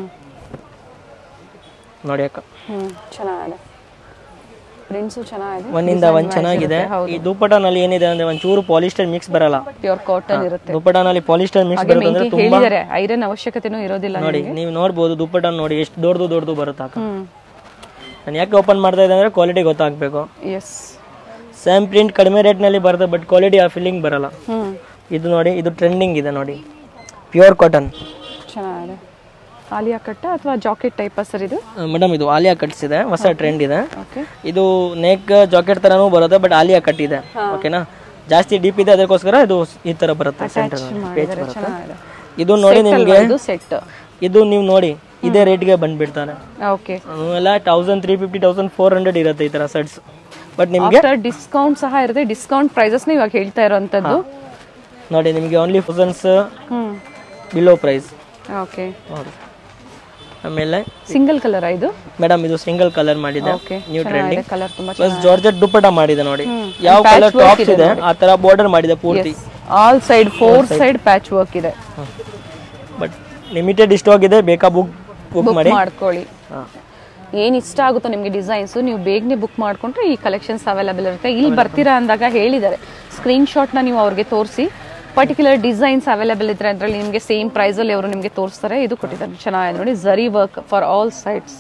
ನೋಡಿ ಅಕ್ಕ ಹ್ಞೂ ಚೆನ್ನಾಗಿದೆ ಪ್ರಿಂಟ್ಸು ಚೆನ್ನಾಗಿದೆ ಒಂದಿಂದ ಒಂದ್ ಚೆನ್ನಾಗಿದೆ ಈ ದುಪಟ್ಟನಲ್ಲಿ ಏನಿದೆ ಅಂದ್ರೆ ಒಂಚೂರು ಪಾಲಿಸ್ಟರ್ ಮಿಕ್ಸ್ ಬರಲ್ಲ ಪ್ಯೂರ್ ಕಾಟನ್ ಇರುತ್ತೆ ದುಪಟ್ಟನಲ್ಲಿ ಪಾಲಿಸ್ಟರ್ ಮಿಕ್ಸ್ ಹಾಗೆ ಬರುತ್ತೆ ಅಂದ್ರೆ ಮೇಂಟೈನ್ ಹೇಳಿದ್ದಾರೆ ಐರನ್ ಅವಶ್ಯಕತೆನೂ ಇರೋದಿಲ್ಲ ನೋಡಿ ನೀವು ನೋಡ್ಬೋದು ದುಪ್ಪಟ ನೋಡಿ ಎಷ್ಟು ದೊಡ್ಡದು ದೊಡ್ಡದು ಬರುತ್ತೆ ಅಕ್ಕ ಹ್ಞೂ ನಾನು ಯಾಕೆ ಓಪನ್ ಮಾಡ್ತಾ ಇದ್ದೆ ಅಂದ್ರೆ ಕ್ವಾಲಿಟಿ ಗೊತ್ತಾಗಬೇಕು ಎಸ್ ಸೇಮ್ ಪ್ರಿಂಟ್ ಕಡಿಮೆ ರೇಟ್ನಲ್ಲಿ ಬರುತ್ತೆ ಬಟ್ ಕ್ವಾಲಿಟಿ ಆ ಫೀಲಿಂಗ್ ಬರಲ್ಲ ಹ್ಞೂ ಇದು ನೋಡಿ ಇದು ಟ್ರೆಂಡಿಂಗ್ ಇದೆ ನೋಡಿ ಪ್ಯೂರ್ ಕಾಟನ್ ಚೆನ್ನಾಗಿದೆ ಆಲಿಯಾ ಕಟ್ಟ ಅಥವಾ ಜಾಕೆಟ್ ಟೈಪ್ ಸರ್ ಇದು ಮೇಡಮ್ ಇದು ಆಲಿಯಾ ಕಟ್ಸ್ ಇದೆ ಹೊಸ ಟ್ರೆಂಡ್ ಇದೆ ಓಕೆ ಇದು ನೆಕ್ ಜಾಕೆಟ್ ತರನೂ ಬರುತ್ತೆ ಬಟ್ ಆಲಿಯಾ ಕಟ್ ಇದೆ ಓಕೆನಾ ಜಾಸ್ತಿ ಡೀಪ್ ಇದೆ ಅದಕ್ಕೋಸ್ಕರ ಇದು ಈ ತರ ಬರುತ್ತೆ ಸೆಂಟರ್ ಮಾಡಿದ್ದಾರೆ ಚೆನ್ನಾಗಿದೆ ಇದು ನೋಡಿ ನಿಮ್ಗೆ ಇದು ಸೆಟ್ ಇದು ನೀವು ನೋಡಿ ಇದೇ ರೇಟ್ಗೆ ಬಂದ್ಬಿಡ್ತಾನೆ ಓಕೆ ಎಲ್ಲ thousand three fifty thousand four hundred ಇರುತ್ತೆ ಈ ತರ ಸೆಟ್ಸ್ ಬಟ್ ನಿಮ್ಗೆ ಆಫ್ಟರ್ ಡಿಸ್ಕೌಂಟ್ ಸಹ ಇರುತ್ತೆ ಡಿಸ್ಕೌಂಟ್ ಪ್ರೈಸಸ್ನ ಇವಾಗ ಹೇಳ್ತಾ ಇರೋವಂಥದ್ದು ನೋಡಿ ನಿಮಗೆ ಓನ್ಲಿ ಥೌಸಂಡ್ಸ್ ಹ್ಞೂ ಬಿಲೋ ಪ್ರೈಸ್ ಓಕೆ ನೋಡಿ ಆಮೇಲೆ ಸಿಂಗಲ್ ಕಲರ್ ಇದು ಮೇಡಮ್ ಇದು ಸಿಂಗಲ್ ಕಲರ್ ಮಾಡಿದೆ ಓಕೆ ನ್ಯೂ ಟ್ರೆಂಡಿಂಗ್ ಕಲರ್ ತುಂಬಾ ಪ್ಲಸ್ ಜಾರ್ಜೆಟ್ ದುಪ್ಪಟ ಮಾಡಿದೆ ನೋಡಿ ಯಾವ ಕಲರ್ ಟಾಪ್ಸ್ ಇದೆ ಆ ತರ ಬಾರ್ಡರ್ ಮಾಡಿದೆ ಪೂರ್ತಿ all side four side patch work ಇದೆ ಬಟ್ ಲಿಮಿಟೆಡ್ ಸ್ಟಾಕ್ ಇದೆ ಬೇಕಾ ಬುಕ್ ಬುಕ್ ಬುಕ್ ಮಾಡಿ ಮಾಡ್ಕೊಳ್ಳಿ ಹಾ. ಏನ್ ಇಷ್ಟ ಆಗುತ್ತೋ ನಿಮಗೆ ಡಿಸೈನ್ಸ್ ನೀವು ಬೇಗನೆ ಬುಕ್ ಮಾಡ್ಕೊಂಡ್ರೆ ಈ ಕಲೆಕ್ಷನ್ಸ್ ಅವೈಲೇಬಲ್ ಇರುತ್ತೆ ಇಲ್ಲಿ ಬರ್ತೀರಾ ಅಂದಾಗ ಹೇಳಿದ್ದಾರೆ ಸ್ಕ್ರೀನ್ ನ ನೀವು ಅವ್ರಿಗೆ ತೋರಿಸಿ ಪರ್ಟಿಕ್ಯುಲರ್ ಡಿಸೈನ್ಸ್ ಅವೈಲೇಬಲ್ ಇದ್ರೆ ಅದರಲ್ಲಿ ನಿಮಗೆ ಸೇಮ್ ಪ್ರೈಸಲ್ಲಿ ಅವರು ನಿಮಗೆ ತೋರಿಸ್ತಾರೆ ಇದು ಕೊಟ್ಟಿದ್ದಾರೆ ಚೆನ್ನಾಗಿದೆ ನೋಡಿ ಜರಿ ವರ್ಕ್ ಫಾರ್ ಆಲ್ ಸೈಡ್ಸ್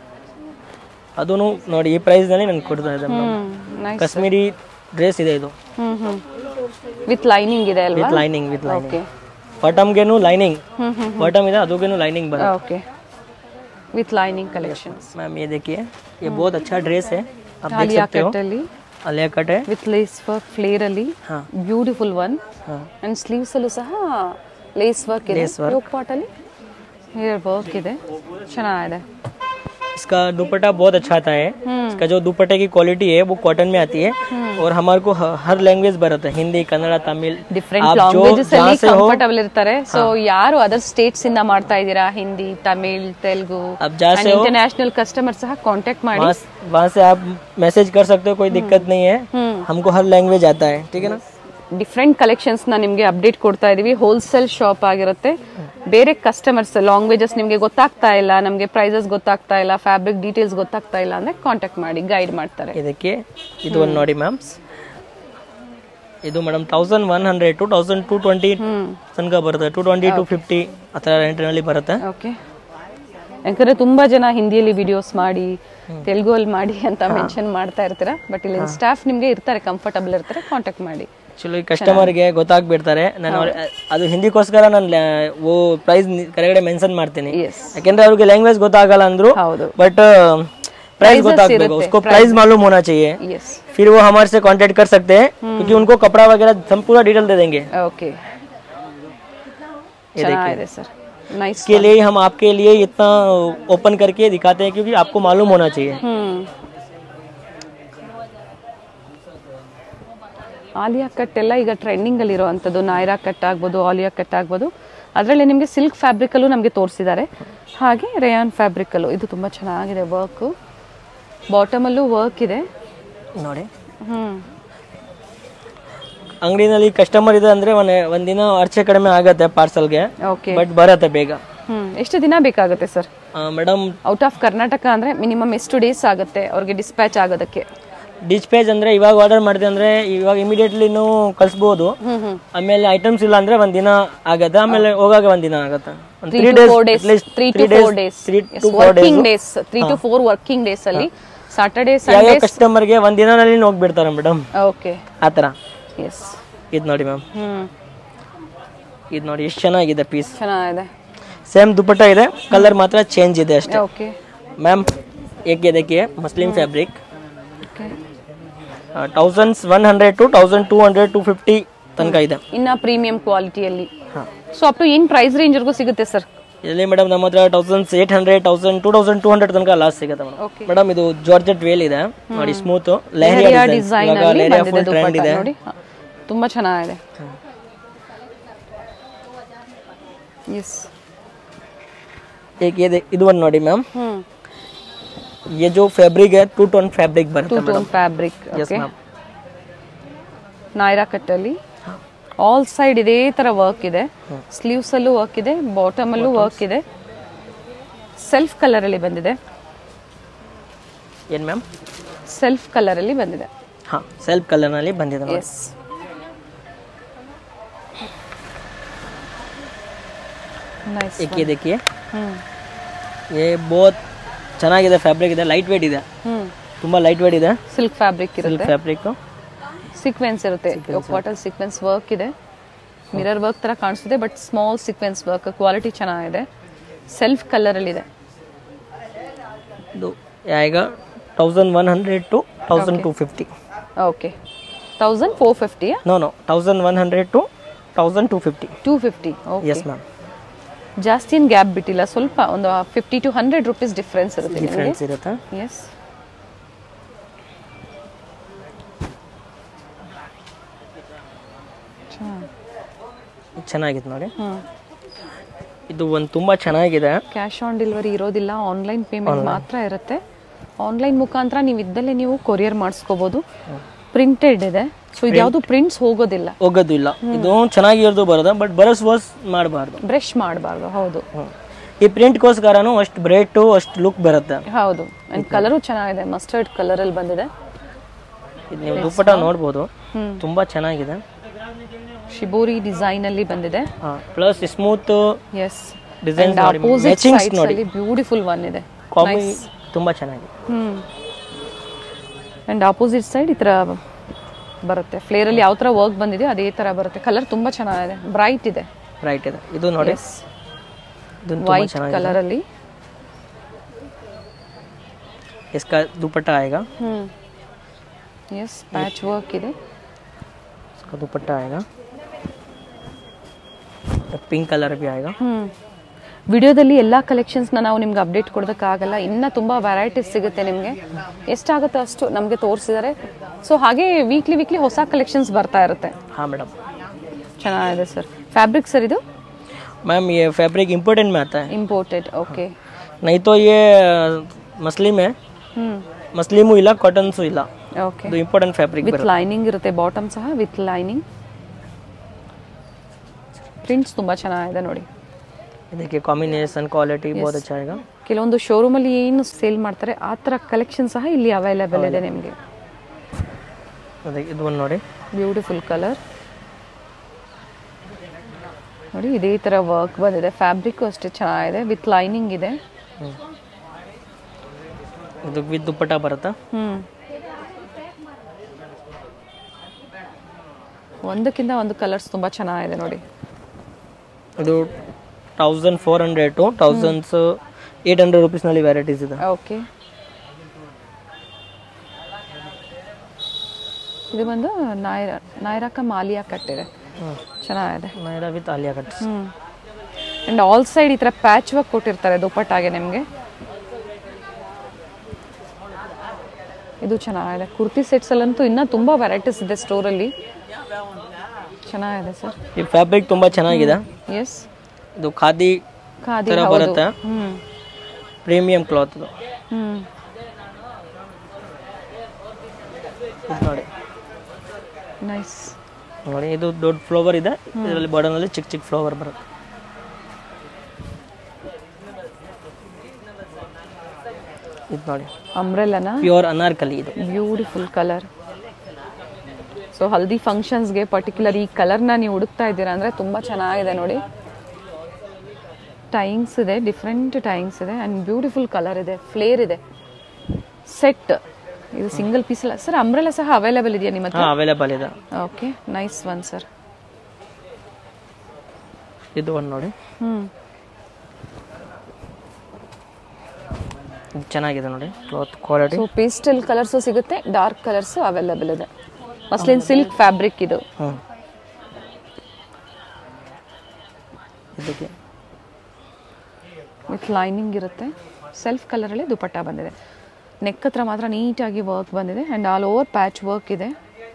ಅದೂ ನೋಡಿ ಈ ಪ್ರೈಸ್ ನಲ್ಲಿ ನನ್ಗೆ ಕೊಡ್ತಾ ಇದೆ ಹ್ಮ್ ನೈಸ್ ಕಾಶ್ಮೀರಿ ಡ್ರೆಸ್ ಇದೆ ಇದು ಹ್ಮ್ ಹ್ಮ್ ವಿತ್ ಲೈನಿಂಗ್ ಇದೆ ಅಲ್ವಾ with lining with lining okay ಬಾಟಮ್ಗೆನು ಲೈನಿಂಗ್ ಹ್ಮ್ ಹ್ಮ್ ಬಾಟಮ್ ಇದೆ ಅದಕ್ಕೇನು ಲೈನಿಂಗ್ ಬರುತ್ತೆ okay with lining collections ma'am ये देखिए ये बहुत अच्छा ड्रेस है आप देख आलिया सकते हो कट ಅಲ್ಲಿ अलिया कट है ವಿತ್ ಲೇಸ್ ವರ್ಕ್ ಫ್ಲೇರ್ ಅಲ್ಲಿ ಹಾ. ಬ್ಯೂಟಿಫುಲ್ ಒನ್ हाँ ಅಂಡ್ ಸ್ಲೀವ್ಸ್ ಅಲ್ಲೂ ಸಹ ಲೇಸ್ ವರ್ಕ್ ಇದೆ Lace work. ಯೋಗ್ ಪಾಟ್ ಅಲ್ಲಿ ಹೇರ್ ವರ್ಕ್ ಇದೆ ಚೆನ್ನಾಗಿದೆ इसका दुपट्टा बहुत अच्छा आता है इसका जो दुपट्टे की क्वालिटी है वो कॉटन में आती है और हमारे को ह- हर लैंग्वेज बरत है हिंदी कन्नड़ तमिल ಡಿಫ್ರೆಂಟ್ आप जो ಲಾಂಗ್ವೇಜಸ್ ಅಲ್ಲಿ जहाँ से हो ಕಂಫರ್ಟಬಲ್ ಇರ್ತಾರೆ ಸೊ ಯಾರು ಅದರ್ ಸ್ಟೇಟ್ಸ್ ಇಂದ ಮಾಡ್ತಾ ಇದ್ದೀರಾ ಹಿಂದಿ ತಮಿಳ್ ತೆಲುಗು अब जहाँ से हो ಇಂಟರ್ನ್ಯಾಷನಲ್ ಕಸ್ಟಮರ್ ಸಹ ಕಾಂಟ್ಯಾಕ್ಟ್ ಮಾಡಿ वहाँ वहाँ से आप मैसेज कर सकते हो कोई दिक्कत नहीं है हमको हर लैंग्वेज आता है ठीक है ना ಡಿಫ್ರೆಂಟ್ ಕಲೆಕ್ಷನ್ಸ್ ನ ನಿಮ್ಗೆ ಅಪ್ಡೇಟ್ ಕೊಡ್ತಾ ಇದೀವಿ ಹೋಲ್ಸೇಲ್ ಶಾಪ್ ಆಗಿರುತ್ತೆ ಬೇರೆ ಕಸ್ಟಮರ್ಸ್ ಲಾಂಗ್ವೇಜಸ್ ನಿಮ್ಗೆ ಗೊತ್ತಾಗ್ತಾ ಇಲ್ಲ ನಮ್ಗೆ ಪ್ರೈಸಸ್ ಗೊತ್ತಾಗ್ತಾ ಇಲ್ಲ ಫ್ಯಾಬ್ರಿಕ್ ಡೀಟೇಲ್ಸ್ ಗೊತ್ತಾಗ್ತಾ ಇಲ್ಲ ಅಂದ್ರೆ ಕಾಂಟ್ಯಾಕ್ಟ್ ಮಾಡಿ ಗೈಡ್ ಮಾಡ್ತಾರೆ ಇದಕ್ಕೆ ಇದು ಒಂದು ನೋಡಿ ಮ್ಯಾಮ್ ಇದು madam thousand one hundred to thousand two twenty ತನಕ ಬರುತ್ತೆ ಟು ಟ್ವೆಂಟಿ ಟು ಫಿಫ್ಟಿ ಆ ಥರ ರೇಂಟ್ನಲ್ಲಿ ಬರುತ್ತೆ ಓಕೆ ಯಾಕಂದ್ರೆ ತುಂಬಾ ಜನ ಹಿಂದಿಯಲ್ಲಿ ವಿಡಿಯೋಸ್ ಮಾಡಿ ತೆಲುಗು ಅಲ್ಲಿ ಮಾಡಿ ಅಂತ ಮೆನ್ಷನ್ ಮಾಡ್ತಾ ಇರ್ತೀರಾ ಬಟ್ ಇಲ್ಲಿ ಸ್ಟಾಫ್ ನಿಮ್ಗೆ ಇರ್ತಾರೆ ಕಂಫರ್ಟಬಲ್ ಇರ್ತಾರೆ ಕಾಂಟ್ಯಾಕ್ಟ್ ಮಾಡಿ ಆಕ್ಚುಲಿ ಕಸ್ಟಮರ್ಗೆ ಗೊತ್ತಾಗ್ಬಿಡ್ತಾರೆ ನಾನು ಅವ್ರ- ಅದು ಹಿಂದಿಗೋಸ್ಕರ ನಾನು ಓ ಪ್ರೈಸ್ ಕೆಳಗಡೆ ಮೆನ್ಷನ್ ಮಾಡ್ತೀನಿ ಎಸ್ ಯಾಕೆಂದ್ರೆ ಅವ್ರಿಗೆ ಲ್ಯಾಂಗ್ವೇಜ್ ಗೊತ್ತಾಗಲ್ಲ ಅಂದ್ರು ಹೌದು बट प्राइस ಗೊತ್ತಾಗಬೇಕು उसको प्राइस मालूम होना चाहिए ಎಸ್ फिर वो हमारे से कांटेक्ट कर सकते हैं क्योंकि उनको कपड़ा वगैरह हम पूरा डिटेल दे देंगे ಓಕೆ ಚೆನ್ನಾಗಿದೆ ಸರ್ ನೈಸ್ इसके लिए हम आपके लिए इतना ओपन करके दिखाते हैं क्योंकि आपको मालूम होना चाहिए ಹ್ಮ್ ಆಲಿಯಾ ಕಟ್ ಎಲ್ಲ ಈಗ ಟ್ರೆಂಡಿಂಗ್ ಅಲ್ಲಿ ಇರುವಂತದ್ದು ನಾಯ್ರಾ ಕಟ್ ಆಗ್ಬೋದು ಆಲಿಯಾ ಕಟ್ ಆಗ್ಬೋದು ಅದರಲ್ಲಿ ನಿಮಗೆ ಸಿಲ್ಕ್ ಫ್ಯಾಬ್ರಿಕ್ ಅಲ್ಲೂ ನಮಗೆ ತೋರಿಸಿದ್ದಾರೆ ಹಾಗೆ ರೇಯಾನ್ ಫ್ಯಾಬ್ರಿಕ್ ಅಲ್ಲೂ ಇದು ತುಂಬಾ ಚೆನ್ನಾಗಿದೆ ವರ್ಕ್ ಬಾಟಮ್ ಅಲ್ಲೂ ವರ್ಕ್ ಇದೆ ನೋಡಿ ಹ್ಮ್ ಅಂಗಡಿನಲ್ಲಿ ಕಸ್ಟಮರ್ ಇದೆ ಅಂದ್ರೆ ಒಂದ್ ಒಂದಿನ ಅರ್ಚೆ ಕಡಿಮೆ ಆಗತ್ತೆ ಪಾರ್ಸಲ್ಗೆ ಓಕೆ ಬಟ್ ಬರತ್ತೆ ಬೇಗ ಹ್ಮ್ ಎಷ್ಟು ದಿನ ಬೇಕಾಗುತ್ತೆ sir madam out of Karnataka ಅಂದ್ರೆ ಮಿನಿಮಮ್ ಎಷ್ಟು ಡೇಸ್ ಆಗುತ್ತೆ ಅವ್ರಿಗೆ ಡಿಸ್ಪ್ಯಾಚ್ ಆಗೋದಕ್ಕೆ ಡಿಸ್ಪೇಜ್ ಅಂದ್ರೆ ಇವಾಗ ಆರ್ಡರ್ ಮಾಡಿದೆ ಅಂದ್ರೆ ಇವಾಗ ಇಮಿಡಿಯೇಟ್ಲಿ ನೀವು ಕಳಿಸ್ಬೋದು ಹ್ಮ್ ಹ್ಮ್ ಆಮೇಲೆ ಐಟಮ್ಸ್ ಇಲ್ಲ ಅಂದ್ರೆ ಒಂದ್ ದಿನ ಆಗತ್ತೆ ಆಮೇಲೆ ಹೋಗಾಗ ಒಂದ್ ದಿನ ಆಗತ್ತೆ three to four days three to four days working days three to four working days ಅಲ್ಲಿ ಸಾಟರ್ಡೇ ಯಾವ ಸಂಡೇ ಕಸ್ಟಮರ್ಗೆ ಒಂದ್ ದಿನದಲ್ಲಿ ಹೋಗ್ಬಿಡ್ತಾರೆ ಮೇಡಮ್ ಓಕೆ ಆ ಥರ ಎಸ್ ಇದು ನೋಡಿ ಮ್ಯಾಮ್ ಹ್ಮ್ ಇದು ನೋಡಿ ಎಷ್ಟು ಚೆನ್ನಾಗಿದೆ ಪೀಸ್ ಚೆನ್ನಾಗಿದೆ ಸೇಮ್ ದುಪಟ್ಟ ಇದೆ ಕಲರ್ ಮಾತ್ರ ಚೇಂಜ್ ಇದೆ ಅಷ್ಟೇ ಓಕೆ ಮ್ಯಾಮ್ ಏಕೆ देखिए muslin fabric okay thousands one hundred to thousand two hundred to fifty ತನಕ ಇದೆ ಇನ್ನ ಪ್ರೀಮಿಯಂ ಕ್ವಾಲಿಟಿಯಲ್ಲಿ ಹಾಂ ಸೊ ಅಪ್ ಟು ಏನ್ ಪ್ರೈಸ್ ರೇಂಜ್ವರೆಗೂ ಸಿಗುತ್ತೆ ಸರ್ ಇಲ್ಲಿ ಮೇಡಮ್ ನಮ್ಮ ಹತ್ರ thousands eight hundred thousand two thousand two hundred ತನಕ ಲಾಸ್ಟ್ ಸಿಗುತ್ತೆ ಮೇಡಮ್ ಓಕೆ ಮೇಡಮ್ ಇದು ಜಾರ್ಜೆಟ್ ವೇಲ್ ಇದೆ ನೋಡಿ smooth lehariya lehariya design design ಇವಾಗ ಅಲ್ಲಿ ಲೆಹರಿಯಾ ಬಂದಿದೆ ಫುಲ್ ಟ್ರೆಂಡ್ ದುಪ್ಪಟ್ಟ ಇದೆ ನೋಡಿ ಹ, ತುಂಬಾ ಚೆನ್ನಾಗಿದೆ ಎಸ್ एक ये दे- ಇದು ಒಂದು ನೋಡಿ ಮ್ಯಾಮ್ ಹ್ಮ್ ये जो फैब्रिक है टू टोन फैब्रिक ಟೂ ಬರುತ್ತೆ tone fabric Yes, okay ma'am. Nayra ಕಟ್ಟಲ್ಲಿ ಆಲ್ ಸೈಡ್ ಇದೇ ತರ ವರ್ಕ್ ಇದೆ ಸ್ಲೀವ್ಸ್ ಅಲ್ಲೂ ವರ್ಕ್ ಇದೆ ಬಾಟಮ್ ಅಲ್ಲೂ ವರ್ಕ್ ಇದೆ ಸೆಲ್ಫ್ ಕಲರ್ ಅಲ್ಲಿ ಬಂದಿದೆ ಏನು ಮ್ಯಾಮ್ ಸೆಲ್ಫ್ ಕಲರ್ ಅಲ್ಲಿ ಬಂದಿದೆ ಹಾಂ ಸೆಲ್ಫ್ ಕಲರ್ನಲ್ಲಿ ಬಂದಿದೆ ನೋಡಿ ಎಸ್ ನೈಸ್ एक ये देखिए ಹ್ಮ್ ये बहुत ಚೆನ್ನಾಗಿದೆ ಫ್ಯಾಬ್ರಿಕ್ ಇದೆ ಲೈಟ್ ವೇಟ್ ಇದೆ ಹ್ಮ್ ತುಂಬಾ ಲೈಟ್ ವೇಟ್ ಇದೆ ಸಿಲ್ಕ್ ಫ್ಯಾಬ್ರಿಕ್ ಸಿಲ್ಕ್ ಇರುತ್ತೆ ಫ್ಯಾಬ್ರಿಕ್ ಸೀಕ್ವೆನ್ಸ್ ಇರುತ್ತೆ ಕಾಟನ್ ಸೀಕ್ವೆನ್ಸ್ ವರ್ಕ್ ಇದೆ ಮಿರರ್ ವರ್ಕ್ ತರ ಕಾಣಿಸುತ್ತೆ but small sequins work quality ಚೆನ್ನಾಗಿದೆ ಸೆಲ್ಫ್ ಕಲರ್ ಅಲ್ಲಿ ಇದೆ ಇದು ಈಗ thousand one hundred to thousand two fifty okay thousand four fifty no no thousand one hundred to thousand two fifty two fifty okay yes ma'am ಜಾಸ್ತಿ ಏನು gap ಬಿಟ್ಟಿಲ್ಲ ಸ್ವಲ್ಪ ಒಂದು fifty to hundred rupees difference ಇರುತ್ತೆ difference ಇರುತ್ತೆ yes ಇದು ಚೆನ್ನಾಗಿದೆ ನೋಡಿ ಹ್ಮ್ ಇದು ಒಂದು ತುಂಬಾ ಚೆನ್ನಾಗಿದೆ ಕ್ಯಾಶ್ ಆನ್ ಡೆಲಿವರಿ ಇರೋದಿಲ್ಲ ಆನ್ಲೈನ್ ಪೇಮೆಂಟ್ ಮಾತ್ರ ಇರುತ್ತೆ ಆನ್ಲೈನ್ ಮುಖಾಂತರ ನೀವು ಇದ್ದಲ್ಲೇ ನೀವು ಕೊರಿಯರ್ ಮಾಡಿಸ್ಕೋಬಹುದು ಪ್ರಿಂಟೆಡ್ ಇದೆ ಸೊ ಇದು ಯಾವುದು ಪ್ರಿಂಟ್ಸ್ ಹೋಗೋದಿಲ್ಲ ಹೋಗೋದು ಇಲ್ಲ ಇದು ಚೆನ್ನಾಗಿರೋದು ಬರೋದು ಬಟ್ ಬರಸ್ ವಾಸ್ ಮಾಡಬಾರ್ದು ಬ್ರಷ್ ಮಾಡಬಾರ್ದು ಹೌದು ಈ ಪ್ರಿಂಟ್ಗೋಸ್ಕರನೂ ಅಷ್ಟು ಬ್ರೇಟು ಅಷ್ಟು ಲುಕ್ ಬರುತ್ತೆ ಹೌದು ಅಂಡ್ ಕಲರು ಚೆನ್ನಾಗಿದೆ ಮಸ್ಟರ್ಡ್ ಕಲರ್ ಅಲ್ಲಿ ಬಂದಿದೆ ಇದು ನೀವು ದುಪ್ಪಟ ನೋಡ್ಬೋದು ಹ್ಮ್ ತುಂಬಾ ಚೆನ್ನಾಗಿದೆ ಶಿಬೋರಿ ಡಿಸೈನ್ ಅಲ್ಲಿ ಬಂದಿದೆ ಪ್ಲಸ್ ಸ್ಮೂತ್ ಎಸ್ ಡಿಸೈನ್ ನೋಡಿ ಅಪೋಸಿಟ್ ಮ್ಯಾಚಿಂಗ್ಸ್ ನೋಡಿ ಅಲ್ಲಿ ಬ್ಯೂಟಿಫುಲ್ ಒನ್ ಇದೆ ಕಾಮಿ ತುಂಬಾ ಚೆನ್ನಾಗಿದೆ ಹ್ಮ್ ಅಂಡ್ ಆಪೋಸಿಟ್ ಸೈಡ್ ಈ ತರ ಬರುತ್ತೆ ಫ್ಲೇರ್ ಅಲ್ಲಿ ಯಾವ ತರ ವರ್ಕ್ ಬಂದಿದೆ ಅದೇ ತರ ಬರುತ್ತೆ ಕಲರ್ ತುಂಬಾ ಚೆನ್ನಾಗಿದೆ ಬ್ರೈಟ್ ಇದೆ ರೈಟ್ ಇದೆ ಇದು ನೋಡಿ ಇದು ತುಂಬಾ ವೈಟ್ ಚೆನ್ನಾಗಿದೆ ಕಲರ್ ಅಲ್ಲಿ इसका दुपट्टा आएगा ಹ್ಮ್ ಎಸ್ ಪ್ಯಾಚ್ ವರ್ಕ್ ಇದೆ इसका दुपट्टा आएगा पिंक कलर भी आएगा ಹ್ಮ್ ವಿಡಿಯೋದಲ್ಲಿ ಎಲ್ಲ ಕಲೆಕ್ಷನ್ಸ್ನ ನಾವು ನಿಮ್ಗೆ ಅಪ್ಡೇಟ್ ಕೊಡೋದಕ್ಕಾಗಲ್ಲ ಇನ್ನ ತುಂಬಾ ವೆರೈಟೀಸ್ ಸಿಗುತ್ತೆ ನಿಮಗೆ ಎಷ್ಟಾಗುತ್ತೋ ಅಷ್ಟು ನಮಗೆ ತೋರಿಸಿದರೆ ಸೊ ಹಾಗೆ ವೀಕ್ಲಿ ವೀಕ್ಲಿ ಹೊಸ ಕಲೆಕ್ಷನ್ಸ್ ಬರ್ತಾ ಇರುತ್ತೆ हाँ मैडम ಚೆನ್ನಾಗಿದೆ ಸರ್ ಫ್ಯಾಬ್ರಿಕ್ ಸರ್ ಇದು मैम ये फैब्रिक इम्पोर्टेंट में आता है ಇಂಪೋರ್ಟೆಡ್ ಓಕೆ नहीं तो ये मसलिम है ಹ್ಞೂ ಮಸ್ಲಿಮು ಇಲ್ಲ ಕಾಟನ್ಸು ಇಲ್ಲ ಓಕೆ ಇದು ಇಂಪಾರ್ಟೆಂಟ್ ಫ್ಯಾಬ್ರಿಕ್ ವಿತ್ ಲೈನಿಂಗ್ ಇರುತ್ತೆ ಬಾಟಮ್ ಸಹ ವಿತ್ ಲೈನಿಂಗ್ ಪ್ರಿಂಟ್ಸ್ ತುಂಬ ಚೆನ್ನಾಗಿದೆ ನೋಡಿ ಇದಕ್ಕೆ ಕಾಂಬಿನೇಷನ್ ಕ್ವಾಲಿಟಿ ಬಹುತ್ ಅಚ್ಚಾ ಆएगा ಕೆಲವೊಂದು ಶೋರೂಮಲ್ಲಿ ಏನು ಸೇಲ್ ಮಾಡ್ತಾರೆ ಆ ಥರ ಕಲೆಕ್ಷನ್ ಸಹ ಇಲ್ಲಿ ಅವೈಲೇಬಲ್ ಇದೆ ನಿಮಗೆ ಅದಕ್ಕೆ ಇದು ಒಂದು ನೋಡಿ ಬ್ಯೂಟಿಫುಲ್ ಕಲರ್ ನೋಡಿ ಇದೇ ಥರ ವರ್ಕ್ ಬಂದಿದೆ ಫ್ಯಾಬ್ರಿಕ್ಕು ಅಷ್ಟೇ ಚೆನ್ನಾಗಿದೆ ವಿತ್ ಲೈನಿಂಗ್ ಇದೆ ಇದು ವಿತ್ ದುಪ್ಪಟ್ಟ ಬರುತ್ತಾ ಹ್ಞೂ ಒಂದಕ್ಕಿಂತ ಒಂದು ಕಲರ್ಸ್ ತುಂಬ ಚೆನ್ನಾಗಿದೆ ನೋಡಿ ಇದು thousand four hundred to thousands eight hundred ರುಪೀಸ್ನಲ್ಲಿ ವೆರೈಟೀಸ್ ಇದೆ ಓಕೆ ಇದು ಬಂದು ನಾಯ್ರ ನಾಯ್ರಾಕ ಮಾಲಿಯಾ ಕಟ್ಟಿದೆ ಚೆನ್ನಾಗಿದೆ ನೈರಾ ವಿತ್ ಆಲಿಯಾ ಕಟ್ಸ್ ಹ್ಞೂ ಆ್ಯಂಡ್ ಆಲ್ ಸೈಡ್ ಈ ಥರ ಪ್ಯಾಚ್ ವರ್ಕ್ ಕೊಟ್ಟಿರ್ತಾರೆ ದುಪ್ಪಟ್ಟಾಗೆ ನಿಮಗೆ ಇದು ಚೆನ್ನಾಗಿದೆ ಕುರ್ತಿ ಸೆಟ್ಸಲ್ಲಂತೂ ಇನ್ನೂ ತುಂಬ ವೆರೈಟೀಸ್ ಇದೆ ಸ್ಟೋರಲ್ಲಿ ಚೆನ್ನಾಗಿದೆ ಸರ್ ಈ ಫ್ಯಾಬ್ರಿಕ್ ತುಂಬ ಚೆನ್ನಾಗಿದೆ ಎಸ್ ಇದು ಖಾದಿ ಖಾದಿ ಥರ ಹೌದು ಬರುತ್ತೆ ಹ್ಞೂ ಪ್ರೀಮಿಯಂ ಕ್ಲಾತ್ ಇದು ಹ್ಞೂ ಇದು ನೋಡಿ ನೈಸ್ ನೋಡಿ ಇದು ದೊಡ್ಡ ಫ್ಲವರ್ ಇದೆ ಇದರಲ್ಲಿ ಬಾರ್ಡರ್ನಲ್ಲಿ ಚಿಕ್ಕ ಚಿಕ್ಕ ಫ್ಲವರ್ ಬರುತ್ತೆ ಇದು ನೋಡಿ ಅಂಬ್ರೆಲ್ಲನ ಪ್ಯೂರ್ ಅನಾರ್ಕಲಿ ಇದು ಬ್ಯೂಟಿಫುಲ್ ಕಲರ್ ಸೊ ಹಲ್ದಿ ಫಂಕ್ಷನ್ಸ್ಗೆ ಪರ್ಟಿಕ್ಯುಲರ್ ಈ ಕಲರ್ನ ನೀವು ಹುಡುಕ್ತಾ ಇದ್ದೀರಾ ಅಂದರೆ ತುಂಬ ಚೆನ್ನಾಗಿದೆ ನೋಡಿ ಟೈಂಗ್ಸ್ ಇದೆ ಡಿಫ್ರೆಂಟ್ ಟೈಂಗ್ಸ್ ಇದೆ ಆ್ಯಂಡ್ ಬ್ಯೂಟಿಫುಲ್ ಕಲರ್ ಇದೆ ಫ್ಲೇರ್ ಇದೆ ಸೆಟ್ ಇದು ಸಿಂಗಲ್ ಪೀಸ್ ಅಲ್ಲ ಸರ್ ಅಂಬ್ರೆಲ್ಲ ಸಹ ಅವೈಲೇಬಲ್ ಇದೆಯಾ ನಿಮ್ಮ ಹತ್ರ ಹಾಂ ಅವೈಲೇಬಲ್ ಇದೆ ಓಕೆ ನೈಸ್ ಒನ್ ಸರ್ ಇದು ಒಂದು ನೋಡಿ ಹ್ಞೂ ಇದು ಚೆನ್ನಾಗಿದೆ ನೋಡಿ cloth quality so pastel colours ಸಿಗುತ್ತೆ ಡಾರ್ಕ್ ಕಲರ್ಸು ಅವೈಲೇಬಲ್ ಇದೆ ಮಸ್ಲಿನ್ ಸಿಲ್ಕ್ ಫ್ಯಾಬ್ರಿಕ್ ಇದು ಹ್ಞೂ ಇದಕ್ಕೆ ವಿತ್ ಲೈನಿಂಗ್ ಇರುತ್ತೆ ಸೆಲ್ಫ್ ಕಲರಲ್ಲಿ ದುಪಟ್ಟ ಬಂದಿದೆ ನೆಕ್ ಹತ್ರ ಮಾತ್ರ ನೀಟಾಗಿ ವರ್ಕ್ ಬಂದಿದೆ and all over patch work ಇದೆ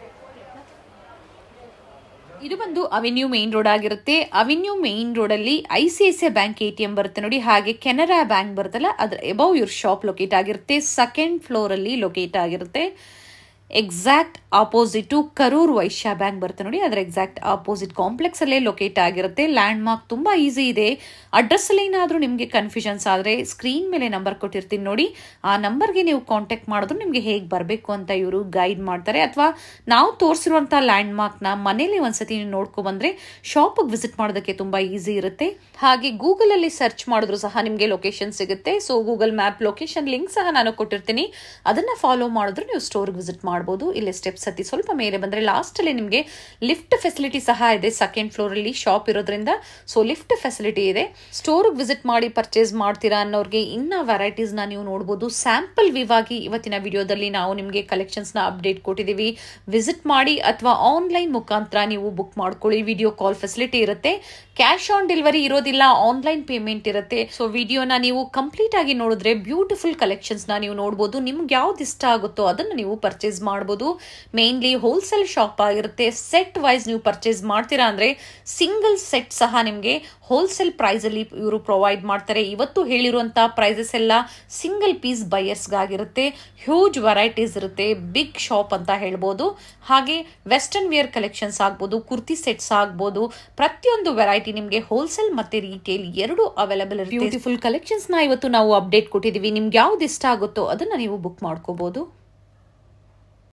ಇದು ಬಂದು ಅವೆನ್ಯೂ ಮೇನ್ ರೋಡ್ ಆಗಿರುತ್ತೆ ಅವೆನ್ಯೂ ಮೇನ್ ರೋಡ್ ಅಲ್ಲಿ I C I C I bank A T M ಬರುತ್ತೆ ನೋಡಿ ಹಾಗೆ ಕೆನರಾ ಬ್ಯಾಂಕ್ ಬರುತ್ತಲ್ಲ ಅದ್ರ ಎಬವ್ ಇವ್ರ ಶಾಪ್ ಲೊಕೇಟ್ ಆಗಿರುತ್ತೆ ಸೆಕೆಂಡ್ ಫ್ಲೋರ್ ಅಲ್ಲಿ ಲೊಕೇಟ್ ಆಗಿರುತ್ತೆ exact opposite Karur Vysya bank ಬರುತ್ತೆ ನೋಡಿ ಅದರ ಎಕ್ಸಾಕ್ಟ್ ಆಪೋಸಿಟ್ ಕಾಂಪ್ಲೆಕ್ಸ್ ಅಲ್ಲೇ ಲೊಕೇಟ್ ಆಗಿರುತ್ತೆ ಲ್ಯಾಂಡ್ ಮಾರ್ಕ್ ತುಂಬಾ ಈಸಿ ಇದೆ ಅಡ್ರೆಸ್ ಅಲ್ಲಿ ಏನಾದರೂ ನಿಮಗೆ ಕನ್ಫ್ಯೂಷನ್ಸ್ ಆದರೆ ಸ್ಕ್ರೀನ್ ಮೇಲೆ ನಂಬರ್ ಕೊಟ್ಟಿರ್ತೀನಿ ನೋಡಿ ಆ ನಂಬರ್ಗೆ ನೀವು ಕಾಂಟ್ಯಾಕ್ಟ್ ಮಾಡಿದ್ರು ನಿಮಗೆ ಹೇಗೆ ಬರಬೇಕು ಅಂತ ಇವರು ಗೈಡ್ ಮಾಡ್ತಾರೆ ಅಥವಾ ನಾವು ತೋರಿಸಿರುವಂಥ ಲ್ಯಾಂಡ್ ಮಾರ್ಕ್ನ ಮನೇಲಿ ಒಂದ್ಸತಿ ನೀವು ನೋಡ್ಕೊ ಬಂದ್ರೆ ಶಾಪಿಗೆ ವಿಸಿಟ್ ಮಾಡೋದಕ್ಕೆ ತುಂಬಾ ಈಸಿ ಇರುತ್ತೆ ಹಾಗೆ ಗೂಗಲ್ ಅಲ್ಲಿ ಸರ್ಚ್ ಮಾಡಿದ್ರು ಸಹ ನಿಮಗೆ ಲೊಕೇಶನ್ ಸಿಗುತ್ತೆ so Google map location link ಸಹ ನಾನು ಕೊಟ್ಟಿರ್ತೀನಿ ಅದನ್ನ ಫಾಲೋ ಮಾಡಿದ್ರು ನೀವು ಸ್ಟೋರ್ಗೆ ವಿಸಿಟ್ ಮಾಡ್ಬೋದು ಇಲ್ಲಿ ಸ್ಟೆಪ್ಸ್ ಹತ್ತಿ ಸ್ವಲ್ಪ ಮೇಲೆ ಬಂದ್ರೆ ಲಾಸ್ಟ್ ಅಲ್ಲಿ ನಿಮಗೆ ಲಿಫ್ಟ್ ಫೆಸಿಲಿಟಿ ಸಹ ಇದೆ ಸೆಕೆಂಡ್ ಫ್ಲೋರ್ ಅಲ್ಲಿ ಶಾಪ್ ಇರೋದ್ರಿಂದ ಸೊ ಲಿಫ್ಟ್ ಫೆಸಿಲಿಟಿ ಇದೆ ಸ್ಟೋರ್ಗೆ ವಿಸಿಟ್ ಮಾಡಿ ಪರ್ಚೇಸ್ ಮಾಡ್ತೀರಾ ಅನ್ನೋರಿಗೆ ಇನ್ನ ವೆರೈಟೀಸ್ ನ ನೀವು ನೋಡಬಹುದು ಸ್ಯಾಂಪಲ್ ವಿವಾಗಿ ಇವತ್ತಿನ ವಿಡಿಯೋದಲ್ಲಿ ನಾವು ನಿಮಗೆ ಕಲೆಕ್ಷನ್ಸ್ ನ ಅಪ್ಡೇಟ್ ಕೊಟ್ಟಿದ್ದೀವಿ ವಿಸಿಟ್ ಮಾಡಿ ಅಥವಾ ಆನ್ಲೈನ್ ಮುಖಾಂತರ ನೀವು ಬುಕ್ ಮಾಡ್ಕೊಳ್ಳಿ ವಿಡಿಯೋ ಕಾಲ್ ಫೆಸಿಲಿಟಿ ಇರುತ್ತೆ ಕ್ಯಾಶ್ ಆನ್ ಡೆಲಿವರಿ ಇರೋದಿಲ್ಲ ಆನ್ಲೈನ್ ಪೇಮೆಂಟ್ ಇರುತ್ತೆ ಸೊ ವಿಡಿಯೋನ ನೀವು ಕಂಪ್ಲೀಟ್ ಆಗಿ ನೋಡಿದ್ರೆ ಬ್ಯೂಟಿಫುಲ್ ಕಲೆಕ್ಷನ್ಸ್ ನ ನೀವು ನೋಡಬಹುದು ನಿಮ್ಗೆ ಯಾವ್ದು ಇಷ್ಟ ಆಗುತ್ತೋ ಅದನ್ನ ನೀವು ಪರ್ಚೇಸ್ ಮಾಡಬಹುದು ಮೇನ್ಲಿ ಹೋಲ್ಸೇಲ್ ಶಾಪ್ ಆಗಿರುತ್ತೆ ಸೆಟ್ ವೈಸ್ ನೀವು ಪರ್ಚೇಸ್ ಮಾಡ್ತೀರಾ ಅಂದ್ರೆ ಸಿಂಗಲ್ ಸೆಟ್ ಸಹ ನಿಮಗೆ ಹೋಲ್ಸೇಲ್ ಪ್ರೈಸ್ ಅಲ್ಲಿ ಇವರು ಪ್ರೊವೈಡ್ ಮಾಡ್ತಾರೆ ಇವತ್ತು ಹೇಳಿರುವಂತಹ ಪ್ರೈಸಸ್ ಎಲ್ಲ ಸಿಂಗಲ್ ಪೀಸ್ ಬೈಯರ್ಸ್ಗಾಗಿರುತ್ತೆ ಹ್ಯೂಜ್ ವೆರೈಟೀಸ್ ಇರುತ್ತೆ ಬಿಗ್ ಶಾಪ್ ಅಂತ ಹೇಳ್ಬೋದು ಹಾಗೆ ವೆಸ್ಟರ್ನ್ ವೇರ್ ಕಲೆಕ್ಷನ್ಸ್ ಆಗ್ಬೋದು ಕುರ್ತಿ ಸೆಟ್ಸ್ ಆಗ್ಬೋದು ಪ್ರತಿಯೊಂದು ವೆರೈಟಿ ನಿಮಗೆ ಹೋಲ್ಸೇಲ್ ಮತ್ತೆ ರಿಟೇಲ್ ಎರಡು ಅವೈಲೇಬಲ್ ಇರುತ್ತೆ ಬ್ಯೂಟಿಫುಲ್ ಕಲೆಕ್ಷನ್ಸ್ ನ ಇವತ್ತು ನಾವು ಅಪ್ಡೇಟ್ ಕೊಟ್ಟಿದೀವಿ ನಿಮ್ಗೆ ಯಾವ್ದು ಇಷ್ಟ ಆಗುತ್ತೋ ಅದನ್ನ ನೀವು ಬುಕ್ ಮಾಡ್ಕೋಬಹುದು